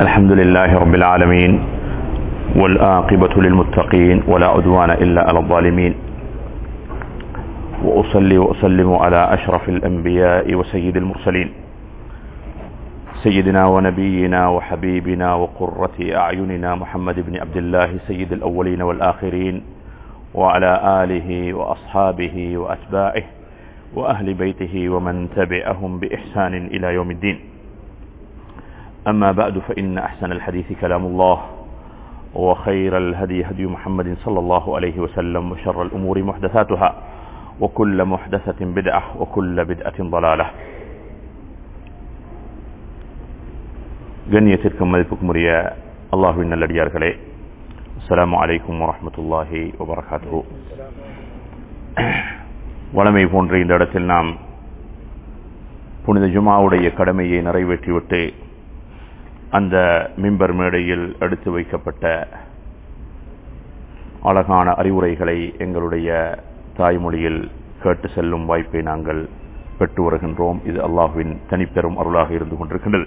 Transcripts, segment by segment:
الحمد لله رب العالمين والآقبة للمتقين ولا عدوان إلا على الظالمين وأصلي وأسلم على أشرف الأنبياء وسيد المرسلين سيدنا ونبينا وحبيبنا وقرة أعيننا محمد بن عبد الله سيد الأولين والآخرين وعلى آله وأصحابه وأتباعه وأهل بيته ومن تبعهم بإحسان إلى يوم الدين أما بعد فإن أحسن الحديث كلام الله وخير الهدي هدي محمد صلى الله عليه وسلم وشر الأمور محدثاتها وكل محدثة بدعة وكل بدعة ضلالة கண்ணியத்திற்கும் மதிப்புக்கும் உரிய அல்லாஹுவின் நல்லடியார்களே அஸ்லாம் அலைக்கும் வரமத்துல்லாஹி வபரகாத்து வளமை போன்ற இந்த இடத்தில் நாம் புனித ஜுமாவுடைய கடமையை நிறைவேற்றிவிட்டு அந்த மிம்பர் மேடையில் எடுத்து வைக்கப்பட்ட அழகான அறிவுரைகளை எங்களுடைய தாய்மொழியில் கேட்டு செல்லும் வாய்ப்பை நாங்கள் பெற்று வருகின்றோம் இது அல்லாஹுவின் தனிப்பெரும் அருளாக இருந்து கொண்டிருக்கின்றது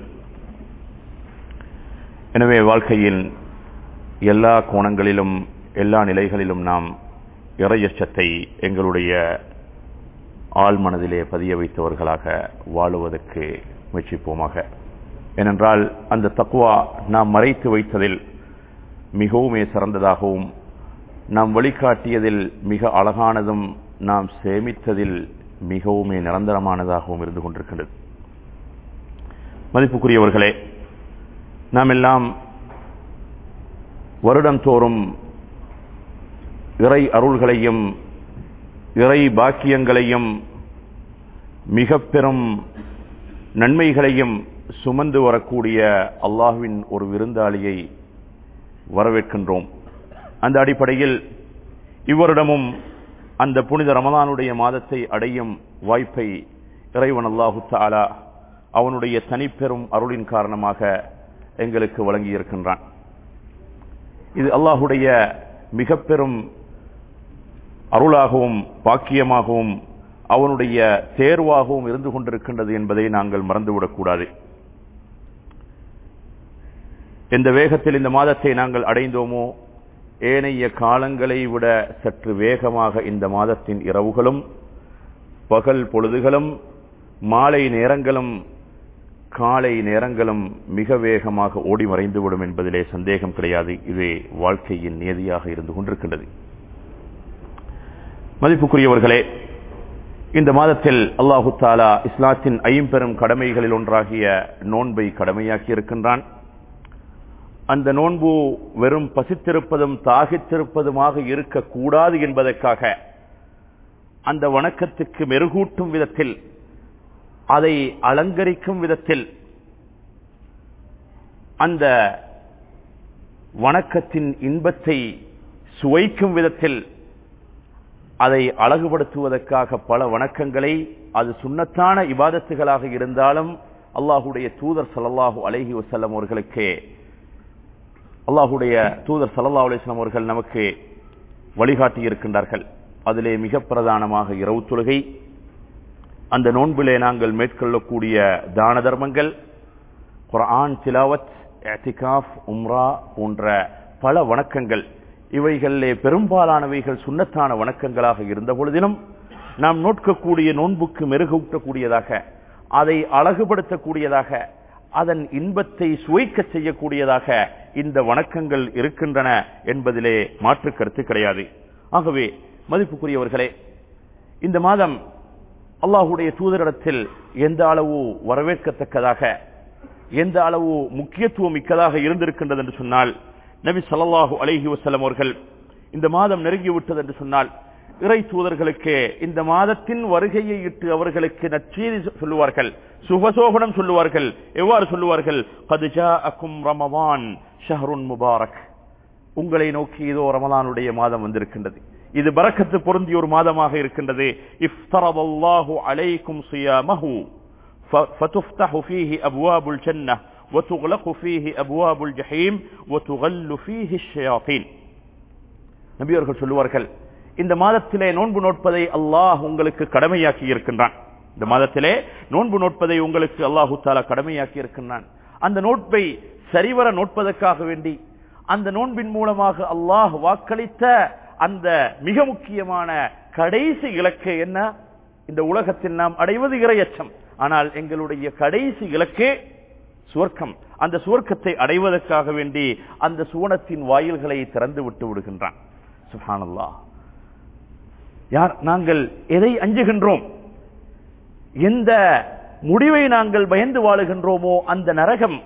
எனவே வாழ்க்கையில் எல்லா கோணங்களிலும் எல்லா நிலைகளிலும் நாம் இறையச்சத்தை எங்களுடைய ஆள் மனதிலே பதிய வைத்தவர்களாக வாழுவதற்கு முயற்சிப்போமாக ஏனென்றால் அந்த தக்குவா நாம் மறைத்து வைத்ததில் மிகவுமே சிறந்ததாகவும் நாம் வழிகாட்டியதில் மிக அழகானதும் நாம் சேமித்ததில் மிகவுமே நிரந்தரமானதாகவும் இருந்து கொண்டிருக்கின்றது மதிப்புக்குரியவர்களே நாம் எல்லாம் வருடம் தோறும் இறை அருள்களையும் இறை பாக்கியங்களையும் மிக பெரும் நன்மைகளையும் சுமந்து வரக்கூடிய அல்லாஹுவின் ஒரு விருந்தாளியை வரவேற்கின்றோம் அந்த அடிப்படையில் இவரிடமும் அந்த புனித ரமதானுடைய மாதத்தை அடையும் வாய்ப்பை இறைவன் அல்லாஹு தாலா அவனுடைய தனிப்பெரும் அருளின் காரணமாக எங்களுக்கு வழங்கியிருக்கின்றான் இது அல்லாஹுடைய மிக பெரும் அருளாகவும் பாக்கியமாகவும் அவனுடைய தேர்வாகவும் இருந்து கொண்டிருக்கின்றது என்பதை நாங்கள் மறந்துவிடக்கூடாது எந்த வேகத்தில் இந்த மாதத்தை நாங்கள் அடைந்தோமோ ஏனைய காலங்களை விட சற்று வேகமாக இந்த மாதத்தின் இரவுகளும் பகல் பொழுதுகளும் மாலை நேரங்களும் காலை நேரங்களும் மிக வேகமாக ஓடி மறைந்துவிடும் என்பதிலே சந்தேகம் கிடையாது இது வாழ்க்கையின் நியதியாக இருந்து கொண்டிருக்கின்றது மதிப்புக்குரியவர்களே இந்த மாதத்தில் அல்லாஹு தாலா இஸ்லாத்தின் ஐம்பெரும் கடமைகளில் ஒன்றாகிய நோன்பை கடமையாக்கி இருக்கின்றான் அந்த நோன்பு வெறும் பசித்திருப்பதும் தாகித்திருப்பதுமாக இருக்கக்கூடாது என்பதற்காக அந்த வணக்கத்துக்கு மெருகூட்டும் விதத்தில் அதை அலங்கரிக்கும் விதத்தில் அந்த வணக்கத்தின் இன்பத்தை சுவைக்கும் விதத்தில் அதை அழகுபடுத்துவதற்காக பல வணக்கங்களை அது சுண்ணத்தான இபாதத்துகளாக இருந்தாலும் அல்லாஹுடைய தூதர் சல்லாஹூ அலஹி வசல்லம் அவர்களுக்கு அல்லாஹுடைய தூதர் சல்லா அலிஸ்லாம் அவர்கள் நமக்கு வழிகாட்டி இருக்கின்றார்கள் அதிலே மிக பிரதானமாக இரவு தொழுகை அந்த நோன்பிலே நாங்கள் மேற்கொள்ளக்கூடிய தான தர்மங்கள் குரான் திலாவத் எத்திகாஃப் உம்ரா போன்ற பல வணக்கங்கள் இவைகளிலே பெரும்பாலானவைகள் சுண்ணத்தான வணக்கங்களாக இருந்த பொழுதிலும் நாம் நோட்கக்கூடிய நோன்புக்கு மெருகூட்டக்கூடியதாக அதை அழகுபடுத்தக்கூடியதாக அதன் இன்பத்தை சுவைக்க செய்யக்கூடியதாக இந்த வணக்கங்கள் இருக்கின்றன என்பதிலே மாற்று கருத்து கிடையாது ஆகவே மதிப்புக்குரியவர்களே இந்த மாதம் அல்லாஹுடைய தூதரிடத்தில் எந்த அளவு வரவேற்கத்தக்கதாக எந்த அளவு முக்கியத்துவம் மிக்கதாக இருந்திருக்கின்றது என்று சொன்னால் நபி சல்லாஹூ அலஹி வசலம் அவர்கள் இந்த மாதம் நெருங்கிவிட்டது என்று சொன்னால் இறை தூதர்களுக்கு இந்த மாதத்தின் வருகையை இட்டு அவர்களுக்கு நச்செய்தி சொல்லுவார்கள் சுகசோகனம் சொல்லுவார்கள் எவ்வாறு சொல்லுவார்கள் கதுஜா அக்கும் ரமவான் ஷஹருன் முபாரக் உங்களை நோக்கி இதோ ரமலானுடைய மாதம் வந்திருக்கின்றது இது பரக்கத்து பொருந்திய ஒரு மாதமாக இருக்கின்றது இஃப்தரதல்லாஹு அலைக்கும் சியாமஹு فتفتح فيه أبواب الجنة وتغلق فيه أبواب الجحيم وتغل فيه الشياطين நபியவர்கள் சொல்லுவார்கள் இந்த மாதத்திலே நோன்பு நோட்பதை அல்லாஹ் உங்களுக்கு கடமையாக்கி இருக்கின்றான் இந்த மாதத்திலே நோன்பு நோட்பதை உங்களுக்கு அல்லாஹு தாலா கடமையாக்கி இருக்கின்றான் அந்த நோட்பை சரிவர நோட்பதற்காக வேண்டி அந்த நோன்பின் மூலமாக அல்லாஹ் வாக்களித்த அந்த மிக முக்கியமான கடைசி இலக்கு என்ன இந்த உலகத்தில் நாம் அடைவது இரையச்சம் ஆனால் எங்களுடைய கடைசி இலக்கு சுவர்க்கம் அந்த சுவர்க்கத்தை அடைவதற்காக வேண்டி அந்த சுவனத்தின் வாயில்களை திறந்து விட்டு விடுகின்றான் சுஹானல்லா யார் நாங்கள் எதை அஞ்சுகின்றோம் எந்த முடிவை நாங்கள் பயந்து வாழுகின்றோமோ அந்த நரகம்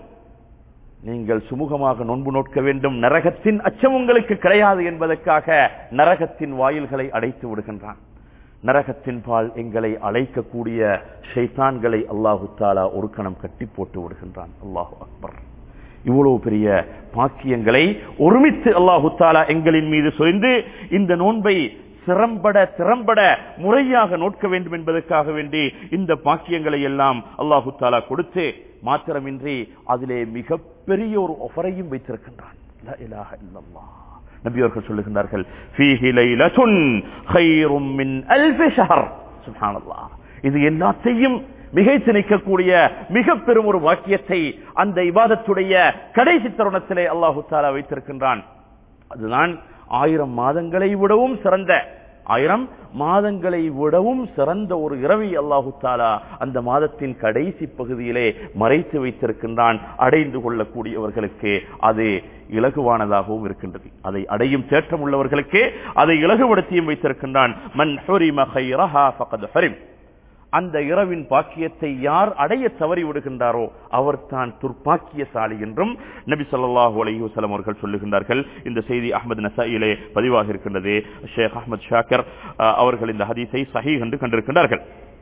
நீங்கள் சுமூகமாக நோன்பு நோட்க வேண்டும் நரகத்தின் அச்சம் உங்களுக்கு கிடையாது என்பதற்காக நரகத்தின் வாயில்களை அடைத்து விடுகின்றான் நரகத்தின் பால் எங்களை அழைக்கக்கூடிய ஷைத்தான்களை அல்லாஹு தாலா ஒரு கணம் கட்டி போட்டு விடுகின்றான் அல்லாஹு அக்பர் இவ்வளவு பெரிய பாக்கியங்களை ஒருமித்து அல்லாஹு தாலா எங்களின் மீது சொரிந்து இந்த நோன்பை சிறம்பட திறம்பட முறையாக நோட்க வேண்டும் என்பதற்காக வேண்டி இந்த பாக்கியங்களை எல்லாம் அல்லாஹு தாலா கொடுத்து மாத்திரமின்றி அதிலே மிகப்பெரிய ஒரு ஒஃபரையும் வைத்திருக்கின்றான் லா இலாஹ இல்லல்லாஹ். நபி அவர்கள் சொல்லுகின்றார்கள் "ஃபீஹி லைலத்துன் கைரும் மின் அல்ஃபி ஷஹர்." சுப்ஹானல்லாஹ். இது எல்லாத்தையும் மிகைத்து நிற்கக்கூடிய மிக பெரும் ஒரு வாக்கியத்தை அந்த இபாதத்துடைய கடைசி தருணத்திலே அல்லாஹு தாலா வைத்திருக்கின்றான் அதுதான் ஆயிரம் மாதங்களை விடவும் சிறந்த ஆயிரம் மாதங்களை விடவும் சிறந்த ஒரு இரவி அல்லாஹு தாலா அந்த மாதத்தின் கடைசி பகுதியிலே மறைத்து வைத்திருக்கின்றான் அடைந்து கொள்ளக்கூடியவர்களுக்கு அது இலகுவானதாகவும் இருக்கின்றது அதை அடையும் தேற்றம் உள்ளவர்களுக்கு அதை இலகுபடுத்தியும் வைத்திருக்கின்றான் மன் ஹுரிம கைரஹா ஃபகத் ஹரிம் அந்த இரவின் பாக்கியத்தை யார் அடைய தவறி விடுகின்றாரோ அவர் தான் துர்ப்பாக்கியசாலி என்றும் நபி ஸல்லல்லாஹு அலைஹி வஸல்லம் அவர்கள் சொல்லுகின்றார்கள் இந்த செய்தி அஹ்மது நசாயிலே பதிவாக இருக்கின்றது ஷேக் அஹ்மத் ஷாக்கர் அஹ், அவர்கள் இந்த ஹதீஸை சஹீஹ் என்று கண்டிருக்கின்றார்கள்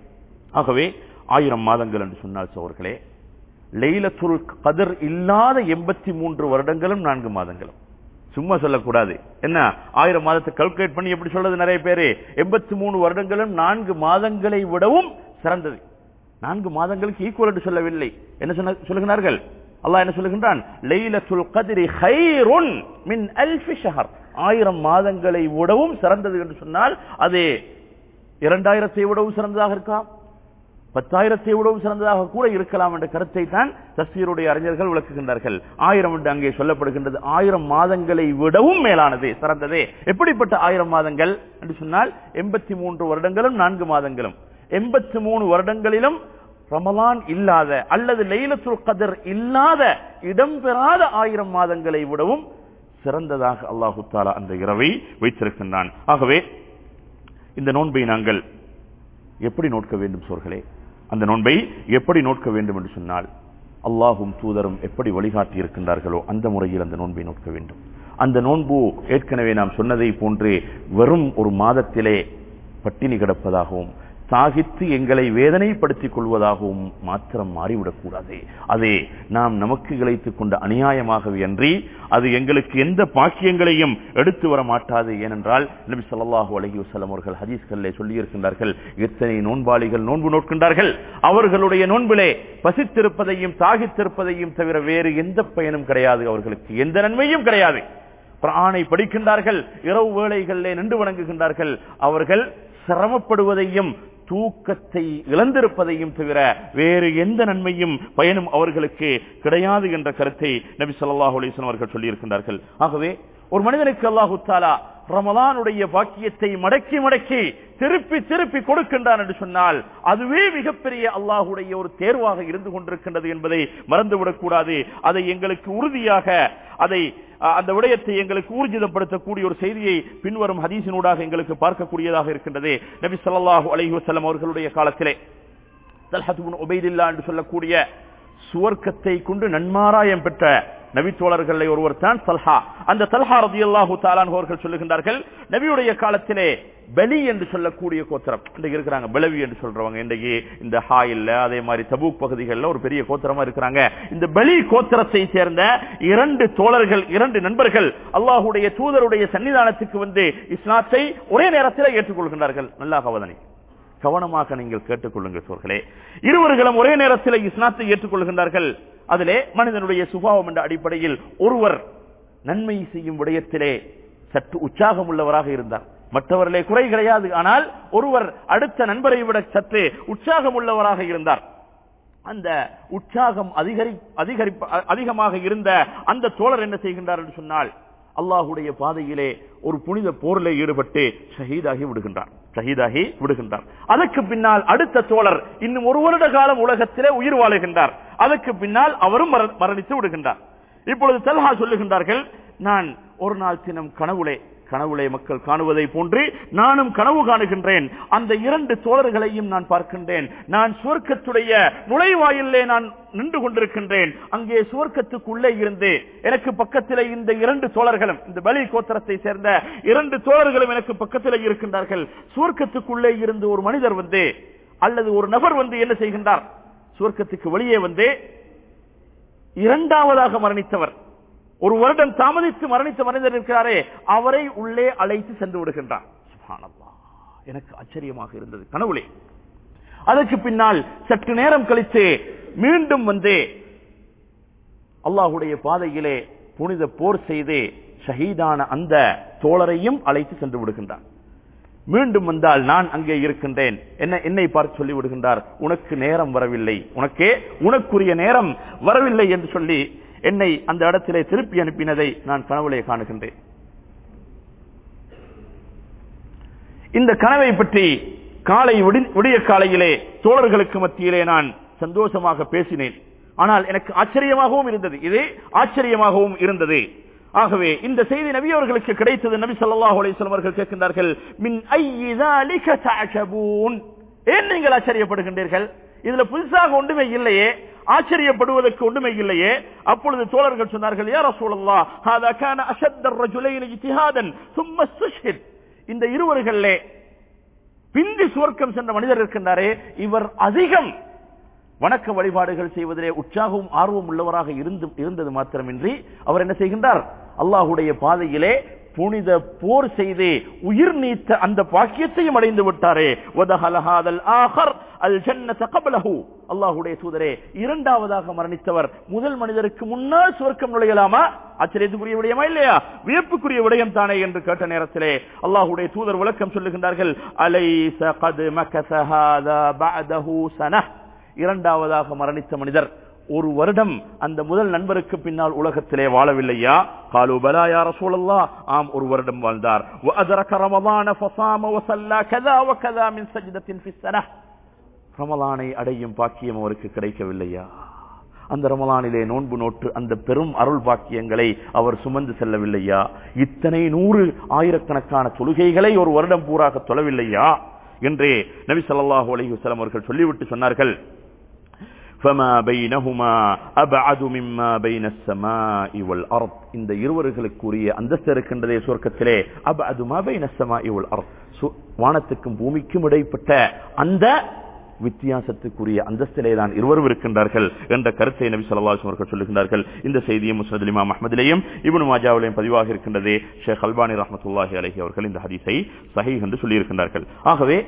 ஆகவே ஆயிரம் மாதங்கள் என்று சொன்னால் சோர்களே லைலத்துல் கதர் இல்லாத எண்பத்தி மூன்று வருடங்களும் நான்கு மாதங்களும் சும்மா சொல்லக்கூடாது என்ன ஆயிரம் மாதத்தை கல்குலேட் பண்ணி எப்படி சொல்றது நிறைய பேரு எண்பத்தி மூணு வருடங்களும் நான்கு மாதங்களை விடவும் சிறந்தது நான்கு மாதங்களுக்கு ஈக்குவல் என்று சொல்லவில்லை என்ன சொன்ன- சொல்லுகிறார்கள் அல்லாஹ் என்ன சொல்லுகின்றான் லைலத்துல் கத்ரி ஹைருன் மின் அல்ஃபி ஷஹர் ஆயிரம் மாதங்களை விடவும் சிறந்தது என்று சொன்னால் அது இரண்டாயிரத்தை விடவும் சிறந்ததாக இருக்கலாம் பத்தாயிரத்தை விடவும் சிறந்ததாக கூட இருக்கலாம் என்ற கருத்தை தான் தஸ்வீருடைய அறிஞர்கள் விளக்குகின்றார்கள் ஆயிரம் என்று அங்கே சொல்லப்படுகின்றது ஆயிரம் மாதங்களை விடவும் மேலானது சிறந்ததே எப்படிப்பட்ட ஆயிரம் மாதங்கள் என்று சொன்னால் எண்பத்தி மூன்று வருடங்களும் நான்கு மாதங்களும் எண்பத்தி மூணு வருடங்களிலும் ரமலான் இல்லாத அல்லது லைலத்துல் கதர் இல்லாத இடம்பெறாத ஆயிரம் மாதங்களை விடவும் சிறந்ததாக அல்லாஹு தாலா அந்த இரவை வைத்திருக்கின்றான் ஆகவே இந்த நோன்பை நாங்கள் எப்படி நோட்க வேண்டும் சோர்களே அந்த நோன்பை எப்படி நோட்க வேண்டும் என்று சொன்னால் அல்லாஹும் தூதரும் எப்படி வழிகாட்டி இருக்கின்றார்களோ அந்த முறையில் அந்த நோன்பை நோட்க வேண்டும் அந்த நோன்பு ஏற்கனவே நாம் சொன்னதை போன்று வெறும் ஒரு மாதத்திலே பட்டினி கிடப்பதாகவும் சாகித்து எங்களை வேதனைப்படுத்திக் கொள்வதாகவும் மாத்திரம் மாறிவிடக்கூடாது அதே நாம் நமக்கு இழைத்துக் கொண்ட அநியாயமாகவே அன்றி அது எங்களுக்கு எந்த பாக்கியங்களையும் எடுத்து வர மாட்டாது ஏனென்றால் நபி ஸல்லல்லாஹு அலைஹி வஸல்லம் அவர்கள் ஹதீஸ்களிலே சொல்லியிருக்கின்றார்கள் எத்தனை நோன்பாளிகள் நோன்பு நோட்கின்றார்கள் அவர்களுடைய நோன்பிலே பசித்திருப்பதையும் தாகித்திருப்பதையும் தவிர வேறு எந்த பயனும் கிடையாது அவர்களுக்கு எந்த நன்மையும் கிடையாது குர்ஆனை படிக்கின்றார்கள் இரவு வேளைகளிலே நின்று வணங்குகின்றார்கள் அவர்கள் சிரமப்படுவதையும் தூக்கத்தை இழந்திருப்பதையும் தவிர வேறு எந்த நன்மையும் பயனும் அவர்களுக்கு கிடையாது என்ற கருத்தை நபி ஸல்லல்லாஹு அலைஹி வஸல்லம் அவர்கள் சொல்லியிருக்கின்றார்கள் ஆகவே ஒரு மனிதனுக்கு அல்லாஹு தாலா ரமலானுடைய பாக்கியத்தை மடக்கி மடக்கி திருப்பி திருப்பி கொடுக்கின்றான் என்று சொன்னால் அதுவே மிகப்பெரிய அல்லாஹுடைய ஒரு தேர்வாக இருந்து கொண்டிருக்கின்றது என்பதை மறந்துவிடக் கூடாது அதை எங்களுக்கு உறுதியாக அதை அஹ், அந்த விடயத்தை எங்களுக்கு ஊர்ஜிதப்படுத்தக்கூடிய ஒரு செய்தியை பின்வரும் ஹதீஸினூடாக எங்களுக்கு பார்க்கக்கூடியதாக இருக்கின்றது நபி ஸல்லல்லாஹு அலைஹி வஸல்லம் அவர்களுடைய காலத்திலே தல்ஹத் இப்னு உபைதில்லா என்று சொல்லக்கூடிய சுவர்க்கத்தை கொண்டு நன்மாராயம் பெற்ற நபித்தோழர்களை ஒருவர் தான் தல்ஹா அந்த தல்ஹா ரதியல்லாஹு தாலான் அவர்கள் சொல்லுகின்றார்கள் நபியுடைய காலத்திலே பலி என்று சொல்லக்கூடிய கோத்திரம் இன்றைக்கு இருக்கிறாங்க பிளவி என்று சொல்றவங்க இன்றைக்கு இந்த ஹாயில்ல அதே மாதிரி தபூக் பகுதிகளில் ஒரு பெரிய கோத்திரமா இருக்கிறாங்க இந்த பலி கோத்திரத்தை சேர்ந்த இரண்டு தோழர்கள் இரண்டு நண்பர்கள் அல்லாஹுடைய தூதருடைய சன்னிதானத்துக்கு வந்து இஸ்லாத்தை ஒரே நேரத்தில் ஏற்றுக்கொள்கின்றார்கள் நல்லா கவதனை கவனமாக நீங்கள் கேட்டுக்கொள்ளுங்கள் சோர்களே இருவர்களும் ஒரே நேரத்தில் இஸ்லாத்தை ஏற்றுக்கொள்கின்றார்கள் அதிலே மனிதனுடைய சுபாவம் என்ற அடிப்படையில் ஒருவர் நன்மை செய்யும் விடயத்திலே சற்று உற்சாகம் உள்ளவராக இருந்தார் மற்றவர்களே குறை கிடையாது ஆனால் ஒருவர் அடுத்த நண்பரை விட சற்று உற்சாகம் உள்ளவராக இருந்தார் அந்த உற்சாகம் அதிகரி அதிகரிப்ப அதிகமாக இருந்த அந்த தோழர் என்ன செய்கின்றார் என்று சொன்னால் அல்லாஹுடைய பாதையிலே ஒரு புனித போரிலே ஈடுபட்டு ஷஹீதாகி விடுகின்றார் ஷஹீதாகி விடுகின்றார் அதற்கு பின்னால் அடுத்த தோழர் இன்னும் ஒரு வருட காலம் உலகத்திலே உயிர் வாழுகின்றார் அதற்கு பின்னால் அவரும் மர- மரணித்து விடுகின்றார் இப்பொழுது தல்ஹா சொல்லுகின்றார்கள் நான் ஒரு நாள் தினம் கனவுலே கனவுலே மக்கள் காணுவதை போன்று நானும் கனவு காணுகின்றேன் அந்த இரண்டு தோழர்களையும் நான் பார்க்கின்றேன் நான் சுவர்க்கத்துடைய நுழைவாயிலே நான் நின்று கொண்டிருக்கின்றேன் அங்கே சுவர்க்கத்துக்குள்ளே இருந்து எனக்கு பக்கத்திலே இந்த இரண்டு தோழர்களும் இந்த பலி கோத்திரத்தை சேர்ந்த இரண்டு தோழர்களும் எனக்கு பக்கத்திலே இருக்கின்றார்கள் சுவர்க்கத்துக்குள்ளே இருந்து ஒரு மனிதர் வந்து அல்லது ஒரு நபர் வந்து என்ன செய்கின்றார் சுவர்க்கத்துக்கு வெளியே வந்து இரண்டாவதாக மரணித்தவர் ஒரு வருடம் தாமதித்து மரணித்த மனிதர் இருக்கிறாரே அவரை உள்ளே அழைத்து சென்று விடுகின்றார் சுப்ஹானல்லாஹ். எனக்கு ஆச்சரியமாக இருந்தது கனவுலே அதற்கு பின்னால் சற்று நேரம் கழித்து மீண்டும் வந்து அல்லாஹுடைய பாதையிலே புனித போர் செய்து ஷஹீதான அந்த தோழரையும் அழைத்து சென்று விடுகின்றார் மீண்டும் வந்தால் நான் அங்கே இருக்கின்றேன் என்ன என்னை பார்த்து சொல்லி விடுகின்றார் உனக்கு நேரம் வரவில்லை உனக்கே உனக்குரிய நேரம் வரவில்லை என்று சொல்லி என்னை அந்த இடத்திலே திருப்பி அனுப்பினதை நான் கனவுலே காணுகின்றேன் இந்த கனவை பற்றி காலை விடி- விடிய காலையிலே தோழர்களுக்கு மத்தியிலே நான் சந்தோஷமாக பேசினேன் ஆனால் எனக்கு ஆச்சரியமாகவும் இருந்தது இது ஆச்சரியமாகவும் இருந்தது ஆகவே இந்த செய்தி நபி அவர்களுக்கு கிடைத்தது நபி ஸல்லல்லாஹு அலைஹி வஸல்லம் அவர்கள் கேட்கின்றார்கள் மின் ஐயி ذلك تعجبون ஏன் நீங்கள் ஆச்சரியப்படுகின்றீர்கள் இதுல புதுசாக ஒன்றுமே இல்லையே ஆச்சரியப்படுவதற்கு ஒன்றுமே இல்லையே அப்பொழுது தோழர்கள் சொன்னார்கள் யா ரசூலல்லாஹ் ஹாதா கான அஷத்த الرجلين اجتهادا ثم استشهد இந்த இருவர்களே பிந்தி சுவர்க்கம் சென்ற மனிதர் இருக்கின்றாரே இவர் அதிகம் வணக்க வழிபாடுகள் செய்வதிலே உற்சாகமும் ஆர்வம் உள்ளவராக இருந்து இருந்தது மாத்திரமின்றி அவர் என்ன செய்கின்றார் அல்லாஹுடைய பாதையிலே புனித போர் செய்து உயிர் நீத்த அந்த பாக்கியத்தையும் அடைந்து விட்டாரே வதஹல ஹாதல் ஆஹர் அல் ஜன்னத கபலஹு அல்லாஹுடைய தூதரே இரண்டாவதாக மரணித்தவர் முதல் மனிதருக்கு முன்னால் சுவர்க்கம் நுழையலாமா ஆச்சரியத்துக்குரிய விடயமா இல்லையா வியப்புக்குரிய விடயம் தானே என்று கேட்ட நேரத்திலே அல்லாஹுடைய தூதர் விளக்கம் சொல்லுகின்றார்கள் அலைஸ கத் மக்கஸ ஹாதா பஅதஹு ஸனஹ் இரண்டாவதாக மரணித்த மனிதர் ஒரு வருடம் அந்த முதல் நண்பருக்கு பின்னால் உலகத்திலே வாழவில்லையா காலு பலா யா ரசூலல்லாஹ் ஆம் ஒரு வருடம் வாழ்ந்தார் وأدرك رمضان فصام وصلى كذا وكذا من سجدة في السنة ரமலானை அடையும் பாக்கியம் அவருக்கு கிடைக்கவில்லையா அந்த ரமலானிலே நோன்பு நோட்டு அந்த பெரும் அருள் பாக்கியங்களை அவர் சுமந்து செல்லவில்லையா இத்தனை நூறு ஆயிரக்கணக்கான தொழுகைகளை ஒரு வருடம் பூராக தொழவில்லையா என்று நபி ஸல்லல்லாஹு அலைஹி வஸல்லம் அவர்கள் சொல்லிவிட்டு சொன்னார்கள் فما بينهما أبعد مما بين السماء والأرض இந்த இருவர்களுக்குரிய அந்தஸ்து இருக்கின்றதே சுவர்க்கத்திலே அபஅது மா பைன السماء والأرض சு- வானத்துக்கும் பூமிக்கும் இடைப்பட்ட அந்த வித்தியாசத்துக்குரிய அந்தஸ்திலே தான் இருவரும் இருக்கின்றார்கள் என்ற கருத்தை நபி ஸல்லல்லாஹு அலைஹி வஸல்லம் அவர்கள் சொல்லுகின்றார்கள் இந்த செய்தியும் முஸ்னத் இமாம் அஹ்மதிலேயும் இப்னு மாஜாவிலேயும் பதிவாக இருக்கின்றது ஷேக் அல்பானி ரஹ்மத்துல்லாஹி அலைஹி அவர்கள் இந்த ஹதீஸை சஹீஹ் என்று சொல்லியிருக்கின்றார்கள் ஆகவே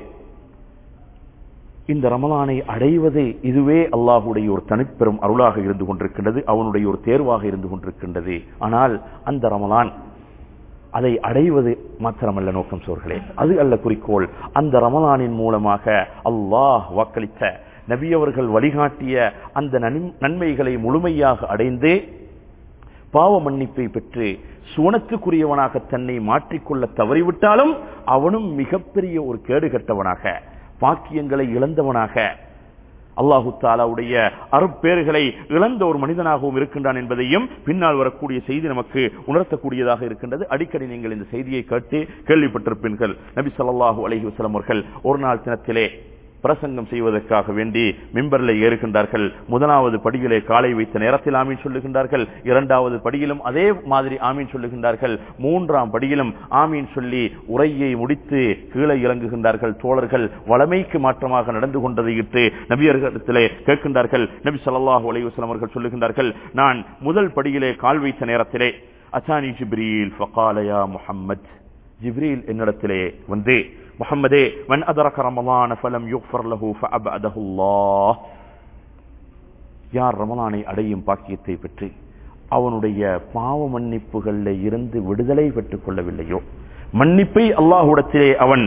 இந்த ரமலானை அடைவது இதுவே அல்லாஹுடைய ஒரு தனிப்பெரும் அருளாக இருந்து கொண்டிருக்கின்றது அவனுடைய ஒரு தேர்வாக இருந்து கொண்டிருக்கின்றது ஆனால் அந்த ரமலான் அதை அடைவது மாத்திரமல்ல நோக்கம் சோர்களே அது அல்ல குறிக்கோள் அந்த ரமலானின் மூலமாக அல்லாஹ் வாக்களித்த நபியவர்கள் வழிகாட்டிய அந்த நன்- நன்மைகளை முழுமையாக அடைந்து பாவ மன்னிப்பை பெற்று சுவனத்துக்குரியவனாக தன்னை மாற்றிக்கொள்ள தவறிவிட்டாலும் அவனும் மிகப்பெரிய ஒரு கேடுகட்டவனாக பாக்கியங்களை இழந்தவனாக அல்லாஹு தாலாவுடைய அருப்பேறுகளை இழந்த ஒரு மனிதனாகவும் இருக்கின்றான் என்பதையும் பின்னால் வரக்கூடிய செய்தி நமக்கு உணர்த்தக்கூடியதாக இருக்கின்றது அடிக்கடி நீங்கள் இந்த செய்தியை கேட்டு கேள்விப்பட்டிருப்பீர்கள் நபி ஸல்லல்லாஹு அலைஹி வஸல்லம் அவர்கள் ஒரு நாள் தினத்திலே பிரசங்கம் செய்வதற்காக வேண்டி மிம்பரில் ஏறுகின்றார்கள் முதலாவது படியிலே காலை வைத்த நேரத்தில் ஆமீன் சொல்லுகின்றார்கள் இரண்டாவது படியிலும் அதே மாதிரி ஆமீன் சொல்லுகின்றார்கள் மூன்றாம் படியிலும் ஆமீன் சொல்லி உரையை முடித்து கீழே இறங்குகின்றார்கள் தோழர்கள் வளமைக்கு மாற்றமாக நடந்து கொண்டதை இட்டு நபியர்களிடத்திலே கேட்கின்றார்கள் நபி ஸல்லல்லாஹு அலைஹி வஸல்லம் அவர்கள் சொல்லுகின்றார்கள் நான் முதல் படியிலே கால் வைத்த நேரத்திலே அசானி ஜிப்ரீல் ஃபகால யா முஹம்மத் ஜிப்ரீல் என்னிடத்திலே வந்து முஹம்மதே மன் அதரக ரமலான ஃபலம் யுக்ஃபர் லஹு ஃபஅபஅதஹு அல்லாஹ் யார் ரமலானை அடையும் பாக்கியத்தை பெற்று அவனுடைய பாவ மன்னிப்புகளில் இருந்து விடுதலை பெற்றுக் கொள்ளவில்லையோ மன்னிப்பை அல்லாஹ்விடத்திலே அவன்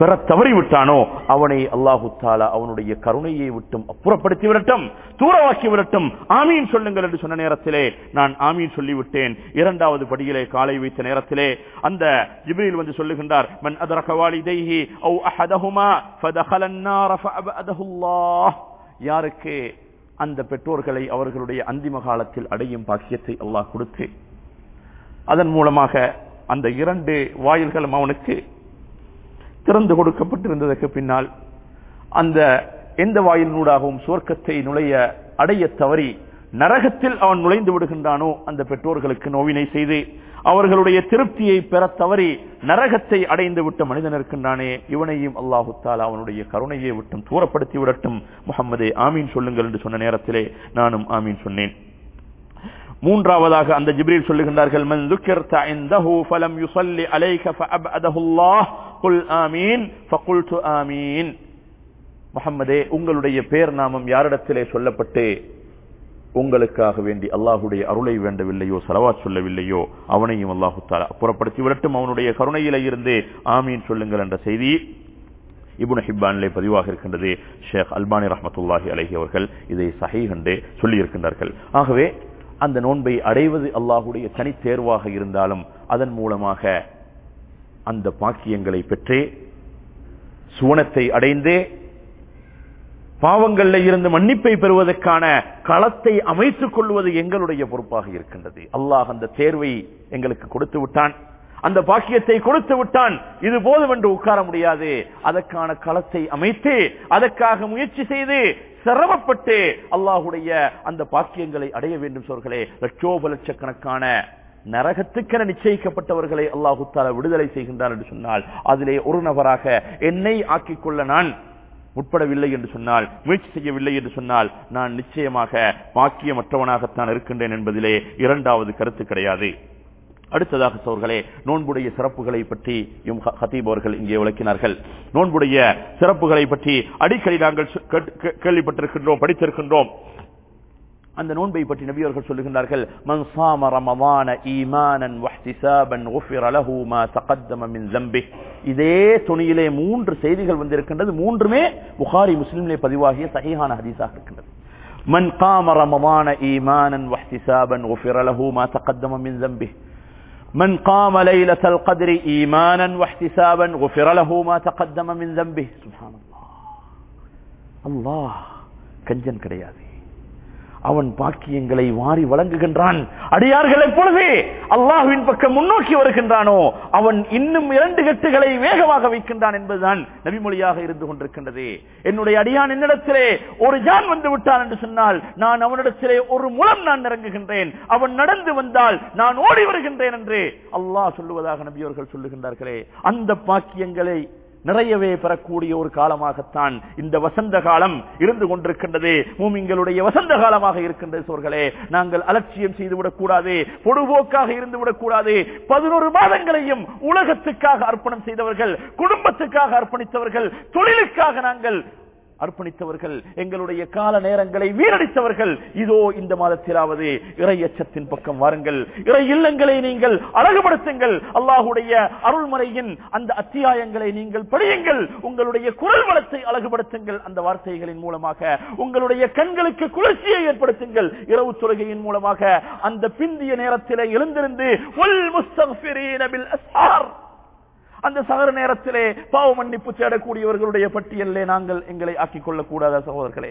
பெற தவறிவிட்டானோ அவனை அல்லாஹு தாலா அவனுடைய கருணையை விட்டும் அப்புறப்படுத்தி விடட்டும் தூரவாக்கி விடட்டும் ஆமீன் சொல்லுங்கள் என்று சொன்ன நேரத்திலே நான் ஆமீன் சொல்லிவிட்டேன் இரண்டாவது படியிலே காலை வைத்த நேரத்திலே அந்த ஜிப்ரீல் வந்து சொல்லுகின்றார் மன் அதரக வாலிதைஹி அவு அஹதஹுமா ஃபதஹல النار فأبعده الله யாருக்கு அந்த பெற்றோர்களை அவர்களுடைய அந்திம காலத்தில் அடையும் பாக்கியத்தை அல்லாஹ் கொடுத்து அதன் மூலமாக அந்த இரண்டு வாயில்களும் அவனுக்கு திறந்து கொடுக்கப்பட்டிருந்ததற்கு பின்னால் அந்த எந்த வாயிலினூடாகவும் சுவர்க்கத்தை நுழைய அடைய தவறி நரகத்தில் அவன் நுழைந்து விடுகின்றானோ அந்த பெற்றோர்களுக்கு நோவினை செய்து அவர்களுடைய திருப்தியை பெற தவறி நரகத்தை அடைந்து விட்ட மனிதன் இருக்கின்றானே இவனையும் அல்லாஹு தாலா அவனுடைய கருணையை விட்டும் தூரப்படுத்தி விடட்டும் முகம்மதே ஆமீன் சொல்லுங்கள் என்று சொன்ன நேரத்திலே நானும் ஆமீன் சொன்னேன் மூன்றாவதாக அந்த ஜிப்ரீல் சொல்லுகின்றார்கள் மன் ذكرت عنده فلم يصلي عليك فأبعده الله قل آمين فقلت آمين முகம்மதே உங்களுடைய பேர் நாமம் யாரிடத்திலே சொல்லப்பட்டு உங்களுக்காக வேண்டி அல்லாஹுடைய அருளை வேண்டவில்லையோ சலவாத் சொல்லவில்லையோ அவனையும் அல்லாஹு தாலா புறப்படுத்தி விடட்டும் அவனுடைய கருணையில இருந்து ஆமீன் சொல்லுங்கள் என்ற செய்தி இபுன் ஹிப்பானிலே பதிவாக இருக்கின்றது ஷேக் அல்பானி ரஹமத்துல்லாஹி அலஹி அவர்கள் இதை சஹி கண்டு சொல்லியிருக்கின்றார்கள் ஆகவே அந்த நோன்பை அடைவது அல்லாஹுடைய தனித்தேர்வாக இருந்தாலும் அதன் மூலமாக அந்த பாக்கியங்களை பெற்றே சுவனத்தை அடைந்தே பாவங்கள்ல இருந்து மன்னிப்பை பெறுவதற்கான களத்தை அமைத்துக் கொள்வது எங்களுடைய பொறுப்பாக இருக்கின்றது அல்லாஹ் அந்த தேர்வை எங்களுக்கு கொடுத்து விட்டான் அந்த பாக்கியத்தை கொடுத்து விட்டான் இது போதும் என்று உட்கார முடியாது அதற்கான களத்தை அமைத்து அதற்காக முயற்சி செய்து சிரமப்பட்டு அல்லாஹுடைய அந்த பாக்கியங்களை அடைய வேண்டும் சொல்களே லட்சோப லட்சக்கணக்கான நரகத்துக்கென நிச்சயிக்கப்பட்டவர்களை அல்லாஹு தாலா விடுதலை செய்கின்றார் என்று சொன்னால் அதிலே ஒரு நபராக என்னை ஆக்கிக் கொள்ள நான் முற்படவில்லை என்று சொன்னால் முயற்சி செய்யவில்லை என்று சொன்னால் நான் நிச்சயமாக பாக்கியமற்றவனாகத்தான் இருக்கின்றேன் என்பதிலே இரண்டாவது கருத்து கிடையாது அடுத்ததாக சோர்களே நோன்புடைய சிறப்புகளை பற்றி ஹதீப் அவர்கள் இங்கே விளக்கினார்கள் நோன்புடைய சிறப்புகளை பற்றி அடிக்கடி நாங்கள் கேள்விப்பட்டிருக்கின்றோம் படித்திருக்கின்றோம் அந்த நோன்பை பற்றி நபி அவர்கள் சொல்லுகின்றார்கள் மன் சாம ரமமான ஈமானன் வஹ்திசாபன் உஃபிர லஹு மா தகத்தம மின் ذنبه இதே துணியிலே மூன்று செய்திகள் வந்திருக்கின்றது மூன்றுமே புகாரி முஸ்லிமிலே பதிவாகிய சஹீஹான ஹதீஸாக இருக்கின்றது من قام رمضان ايمانا واحتسابا غفر له ما تقدم من ذنبه من قام ليلة القدر ايمانا واحتسابا غفر له ما تقدم من ذنبه سبحان الله الله கஞ்சன் கிடையாது அவன் பாக்கியங்களை வாரி வழங்குகின்றான் அடியார்கள் எப்பொழுது அல்லாஹுவின் பக்கம் முன்னோக்கி வருகின்றானோ அவன் இன்னும் இரண்டு கட்டுகளை வேகமாக வைக்கின்றான் என்பதுதான் நபிமொழியாக இருந்து கொண்டிருக்கின்றது என்னுடைய அடியான் என்னிடத்திலே ஒரு ஜான் வந்து விட்டான் என்று சொன்னால் நான் அவனிடத்திலே ஒரு முலம் நான் இறங்குகின்றேன் அவன் நடந்து வந்தால் நான் ஓடி வருகின்றேன் என்று அல்லாஹ் சொல்லுவதாக நபியவர்கள் சொல்லுகின்றார்களே அந்த பாக்கியங்களை நிறையவே பெறக்கூடிய ஒரு காலமாகத்தான் இந்த வசந்த காலம் இருந்து கொண்டிருக்கின்றது மூமிங்களுடைய வசந்த காலமாக இருக்கின்றது சோர்களே நாங்கள் அலட்சியம் செய்துவிடக் கூடாது பொடுபோக்காக இருந்து விடக்கூடாது பதினோரு மாதங்களையும் உலகத்துக்காக அர்ப்பணம் செய்தவர்கள் குடும்பத்துக்காக அர்ப்பணித்தவர்கள் தொழிலுக்காக நாங்கள் அர்ப்பணித்தவர்கள் எங்களுடைய கால நேரங்களை வீரடித்தவர்கள் இதோ இந்த மாதத்திலாவது இறை அச்சத்தின் பக்கம் வாருங்கள் இறை இல்லங்களை நீங்கள் அழகுபடுத்துங்கள் அல்லாஹுடைய அருள்முறையின் அந்த அத்தியாயங்களை நீங்கள் படியுங்கள் உங்களுடைய குரல் வளத்தை அழகுபடுத்துங்கள் அந்த வார்த்தைகளின் மூலமாக உங்களுடைய கண்களுக்கு குளிர்ச்சியை ஏற்படுத்துங்கள் இரவு தொழுகையின் மூலமாக அந்த பிந்திய நேரத்திலே எழுந்திருந்து உல் முஸ்தக்ஃபிரீன பில் அஸ்ஹார் அந்த சகர நேரத்திலே பாவ மன்னிப்பு தேடக்கூடியவர்களுடைய பட்டியலிலே நாங்கள் எங்களை ஆக்கிக் கொள்ளக் கூடாத சகோதரர்களே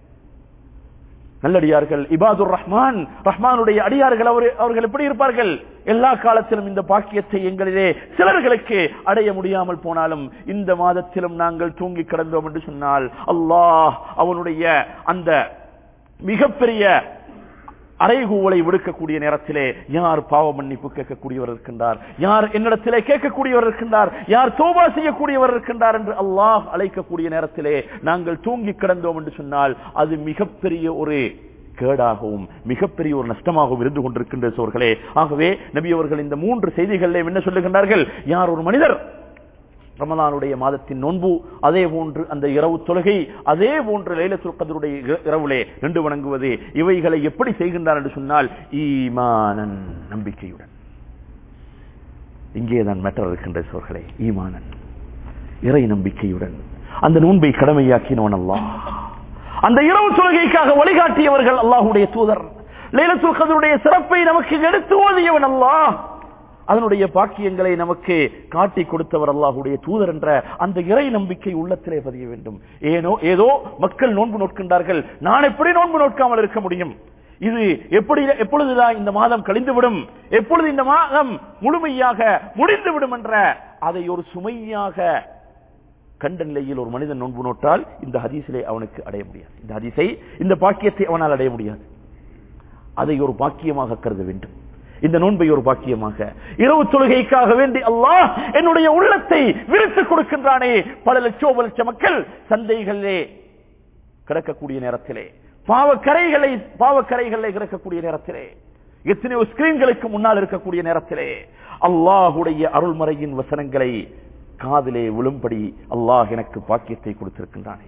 நல்லடியார்கள் இபாதுர் ரஹ்மான் ரஹ்மானுடைய அடியார்கள் அவர் அவர்கள் எப்படி இருப்பார்கள் எல்லா காலத்திலும் இந்த பாக்கியத்தை எங்களிலே சிலர்களுக்கு அடைய முடியாமல் போனாலும் இந்த மாதத்திலும் நாங்கள் தூங்கி கிடந்தோம் என்று சொன்னால் அல்லாஹ் அவனுடைய அந்த மிகப்பெரிய அறைகூவலை விடுக்கக்கூடிய நேரத்திலே யார் பாவ மன்னிப்பு கேட்கக்கூடியவர் இருக்கின்றார் யார் என்னிடத்திலே கேட்கக்கூடியவர் இருக்கின்றார் யார் தோபா செய்யக்கூடியவர் இருக்கின்றார் என்று அல்லாஹ் அழைக்கக்கூடிய நேரத்திலே நாங்கள் தூங்கி கிடந்தோம் என்று சொன்னால் அது மிகப்பெரிய ஒரு கேடாகவும் மிகப்பெரிய ஒரு நஷ்டமாகவும் இருந்து கொண்டிருக்கின்ற சோர்களே ஆகவே நபி அவர்கள் இந்த மூன்று செய்திகளிலே என்ன சொல்லுகின்றார்கள் யார் ஒரு மனிதர் ரமலானுடைய மாதத்தின் நோன்பு அதே போன்று அந்த இரவு தொழுகை அதே போன்று லைலத்துல் கதருடைய இரவுலே நின்று வணங்குவது இவைகளை எப்படி செய்கின்றார் என்று சொன்னால் ஈமானன் நம்பிக்கையுடன் இங்கேதான் மேட்டர் இருக்கின்ற சோர்களே ஈமானன் இறை நம்பிக்கையுடன் அந்த நோன்பை கடமையாக்கினவன் அல்லாஹ் அந்த இரவு தொழுகைக்காக வழிகாட்டியவர்கள் அல்லாஹுடைய தூதர் லைலத்துல் கதருடைய சிறப்பை நமக்கு எடுத்து ஓதியவன் அல்லாஹ் அதனுடைய பாக்கியங்களை நமக்கு காட்டி கொடுத்தவர் அல்லாஹுடைய தூதர் என்ற அந்த இறை நம்பிக்கை உள்ளத்திலே பதிய வேண்டும் ஏனோ ஏதோ மக்கள் நோன்பு நோட்கின்றார்கள் நான் எப்படி நோன்பு நோட்காமல் இருக்க முடியும் இது எப்படி எப்பொழுதுதான் இந்த மாதம் கழிந்துவிடும் எப்பொழுது இந்த மாதம் முழுமையாக முடிந்துவிடும் என்ற அதை ஒரு சுமையாக கண்ட நிலையில் ஒரு மனிதன் நோன்பு நோட்டால் இந்த ஹதீஸிலே அவனுக்கு அடைய முடியாது இந்த ஹதீஸை இந்த பாக்கியத்தை அவனால் அடைய முடியாது அதை ஒரு பாக்கியமாக கருத வேண்டும் இந்த நோன்பை ஒரு பாக்கியமாக இரவு தொழுகைக்காக வேண்டி அல்லாஹ் என்னுடைய உள்ளத்தை விரித்து கொடுக்கின்றானே பல லட்சோப லட்ச மக்கள் சந்தைகளிலே கிடக்கக்கூடிய நேரத்திலே பாவக்கரைகளை பாவக்கரைகளை கிடக்கக்கூடிய நேரத்திலே எத்தனையோ ஸ்கிரீன்களுக்கு முன்னால் இருக்கக்கூடிய நேரத்திலே அல்லாஹுடைய அருள்மறையின் வசனங்களை காதிலே விழும்படி அல்லாஹ் எனக்கு பாக்கியத்தை கொடுத்திருக்கின்றானே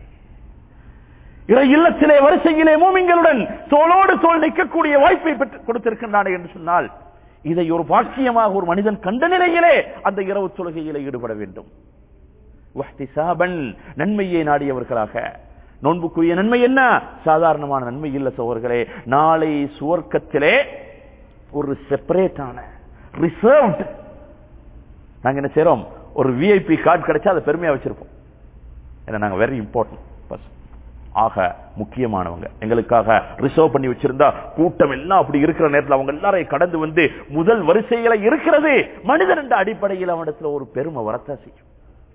இறை இல்லத்திலே வரிசையிலே மூமிங்களுடன் தோளோடு தோல் நிற்கக்கூடிய வாய்ப்பை பெற்று கொடுத்திருக்கின்றானே என்று சொன்னால் இதை ஒரு பாக்கியமாக ஒரு மனிதன் கண்ட நிலையிலே அந்த இரவு தொழுகையிலே ஈடுபட வேண்டும் வஹ்திசாபன் நன்மையை நாடியவர்களாக நோன்புக்குரிய நன்மை என்ன சாதாரணமான நன்மை இல்ல சோழர்களே நாளை சுவர்க்கத்திலே ஒரு செப்பரேட்டான ரிசர்வ்ட் நாங்க என்ன செய்யறோம் ஒரு விஐபி கார்டு கிடைச்சா அதை பெருமையா வச்சிருப்போம் ஏன்னா நாங்க வெரி இம்பார்ட்டன்ட் பர்சன் ஆக முக்கியமானவங்க எங்களுக்காக ரிசர்வ் பண்ணி வச்சிருந்தா கூட்டம் எல்லாம் அப்படி இருக்கிற நேரத்தில் அவங்க எல்லாரையும் கடந்து வந்து முதல் வரிசையில இருக்கிறது மனிதன் என்ற அடிப்படையில் அவனிடத்துல ஒரு பெருமை வரத்தான் செய்யும்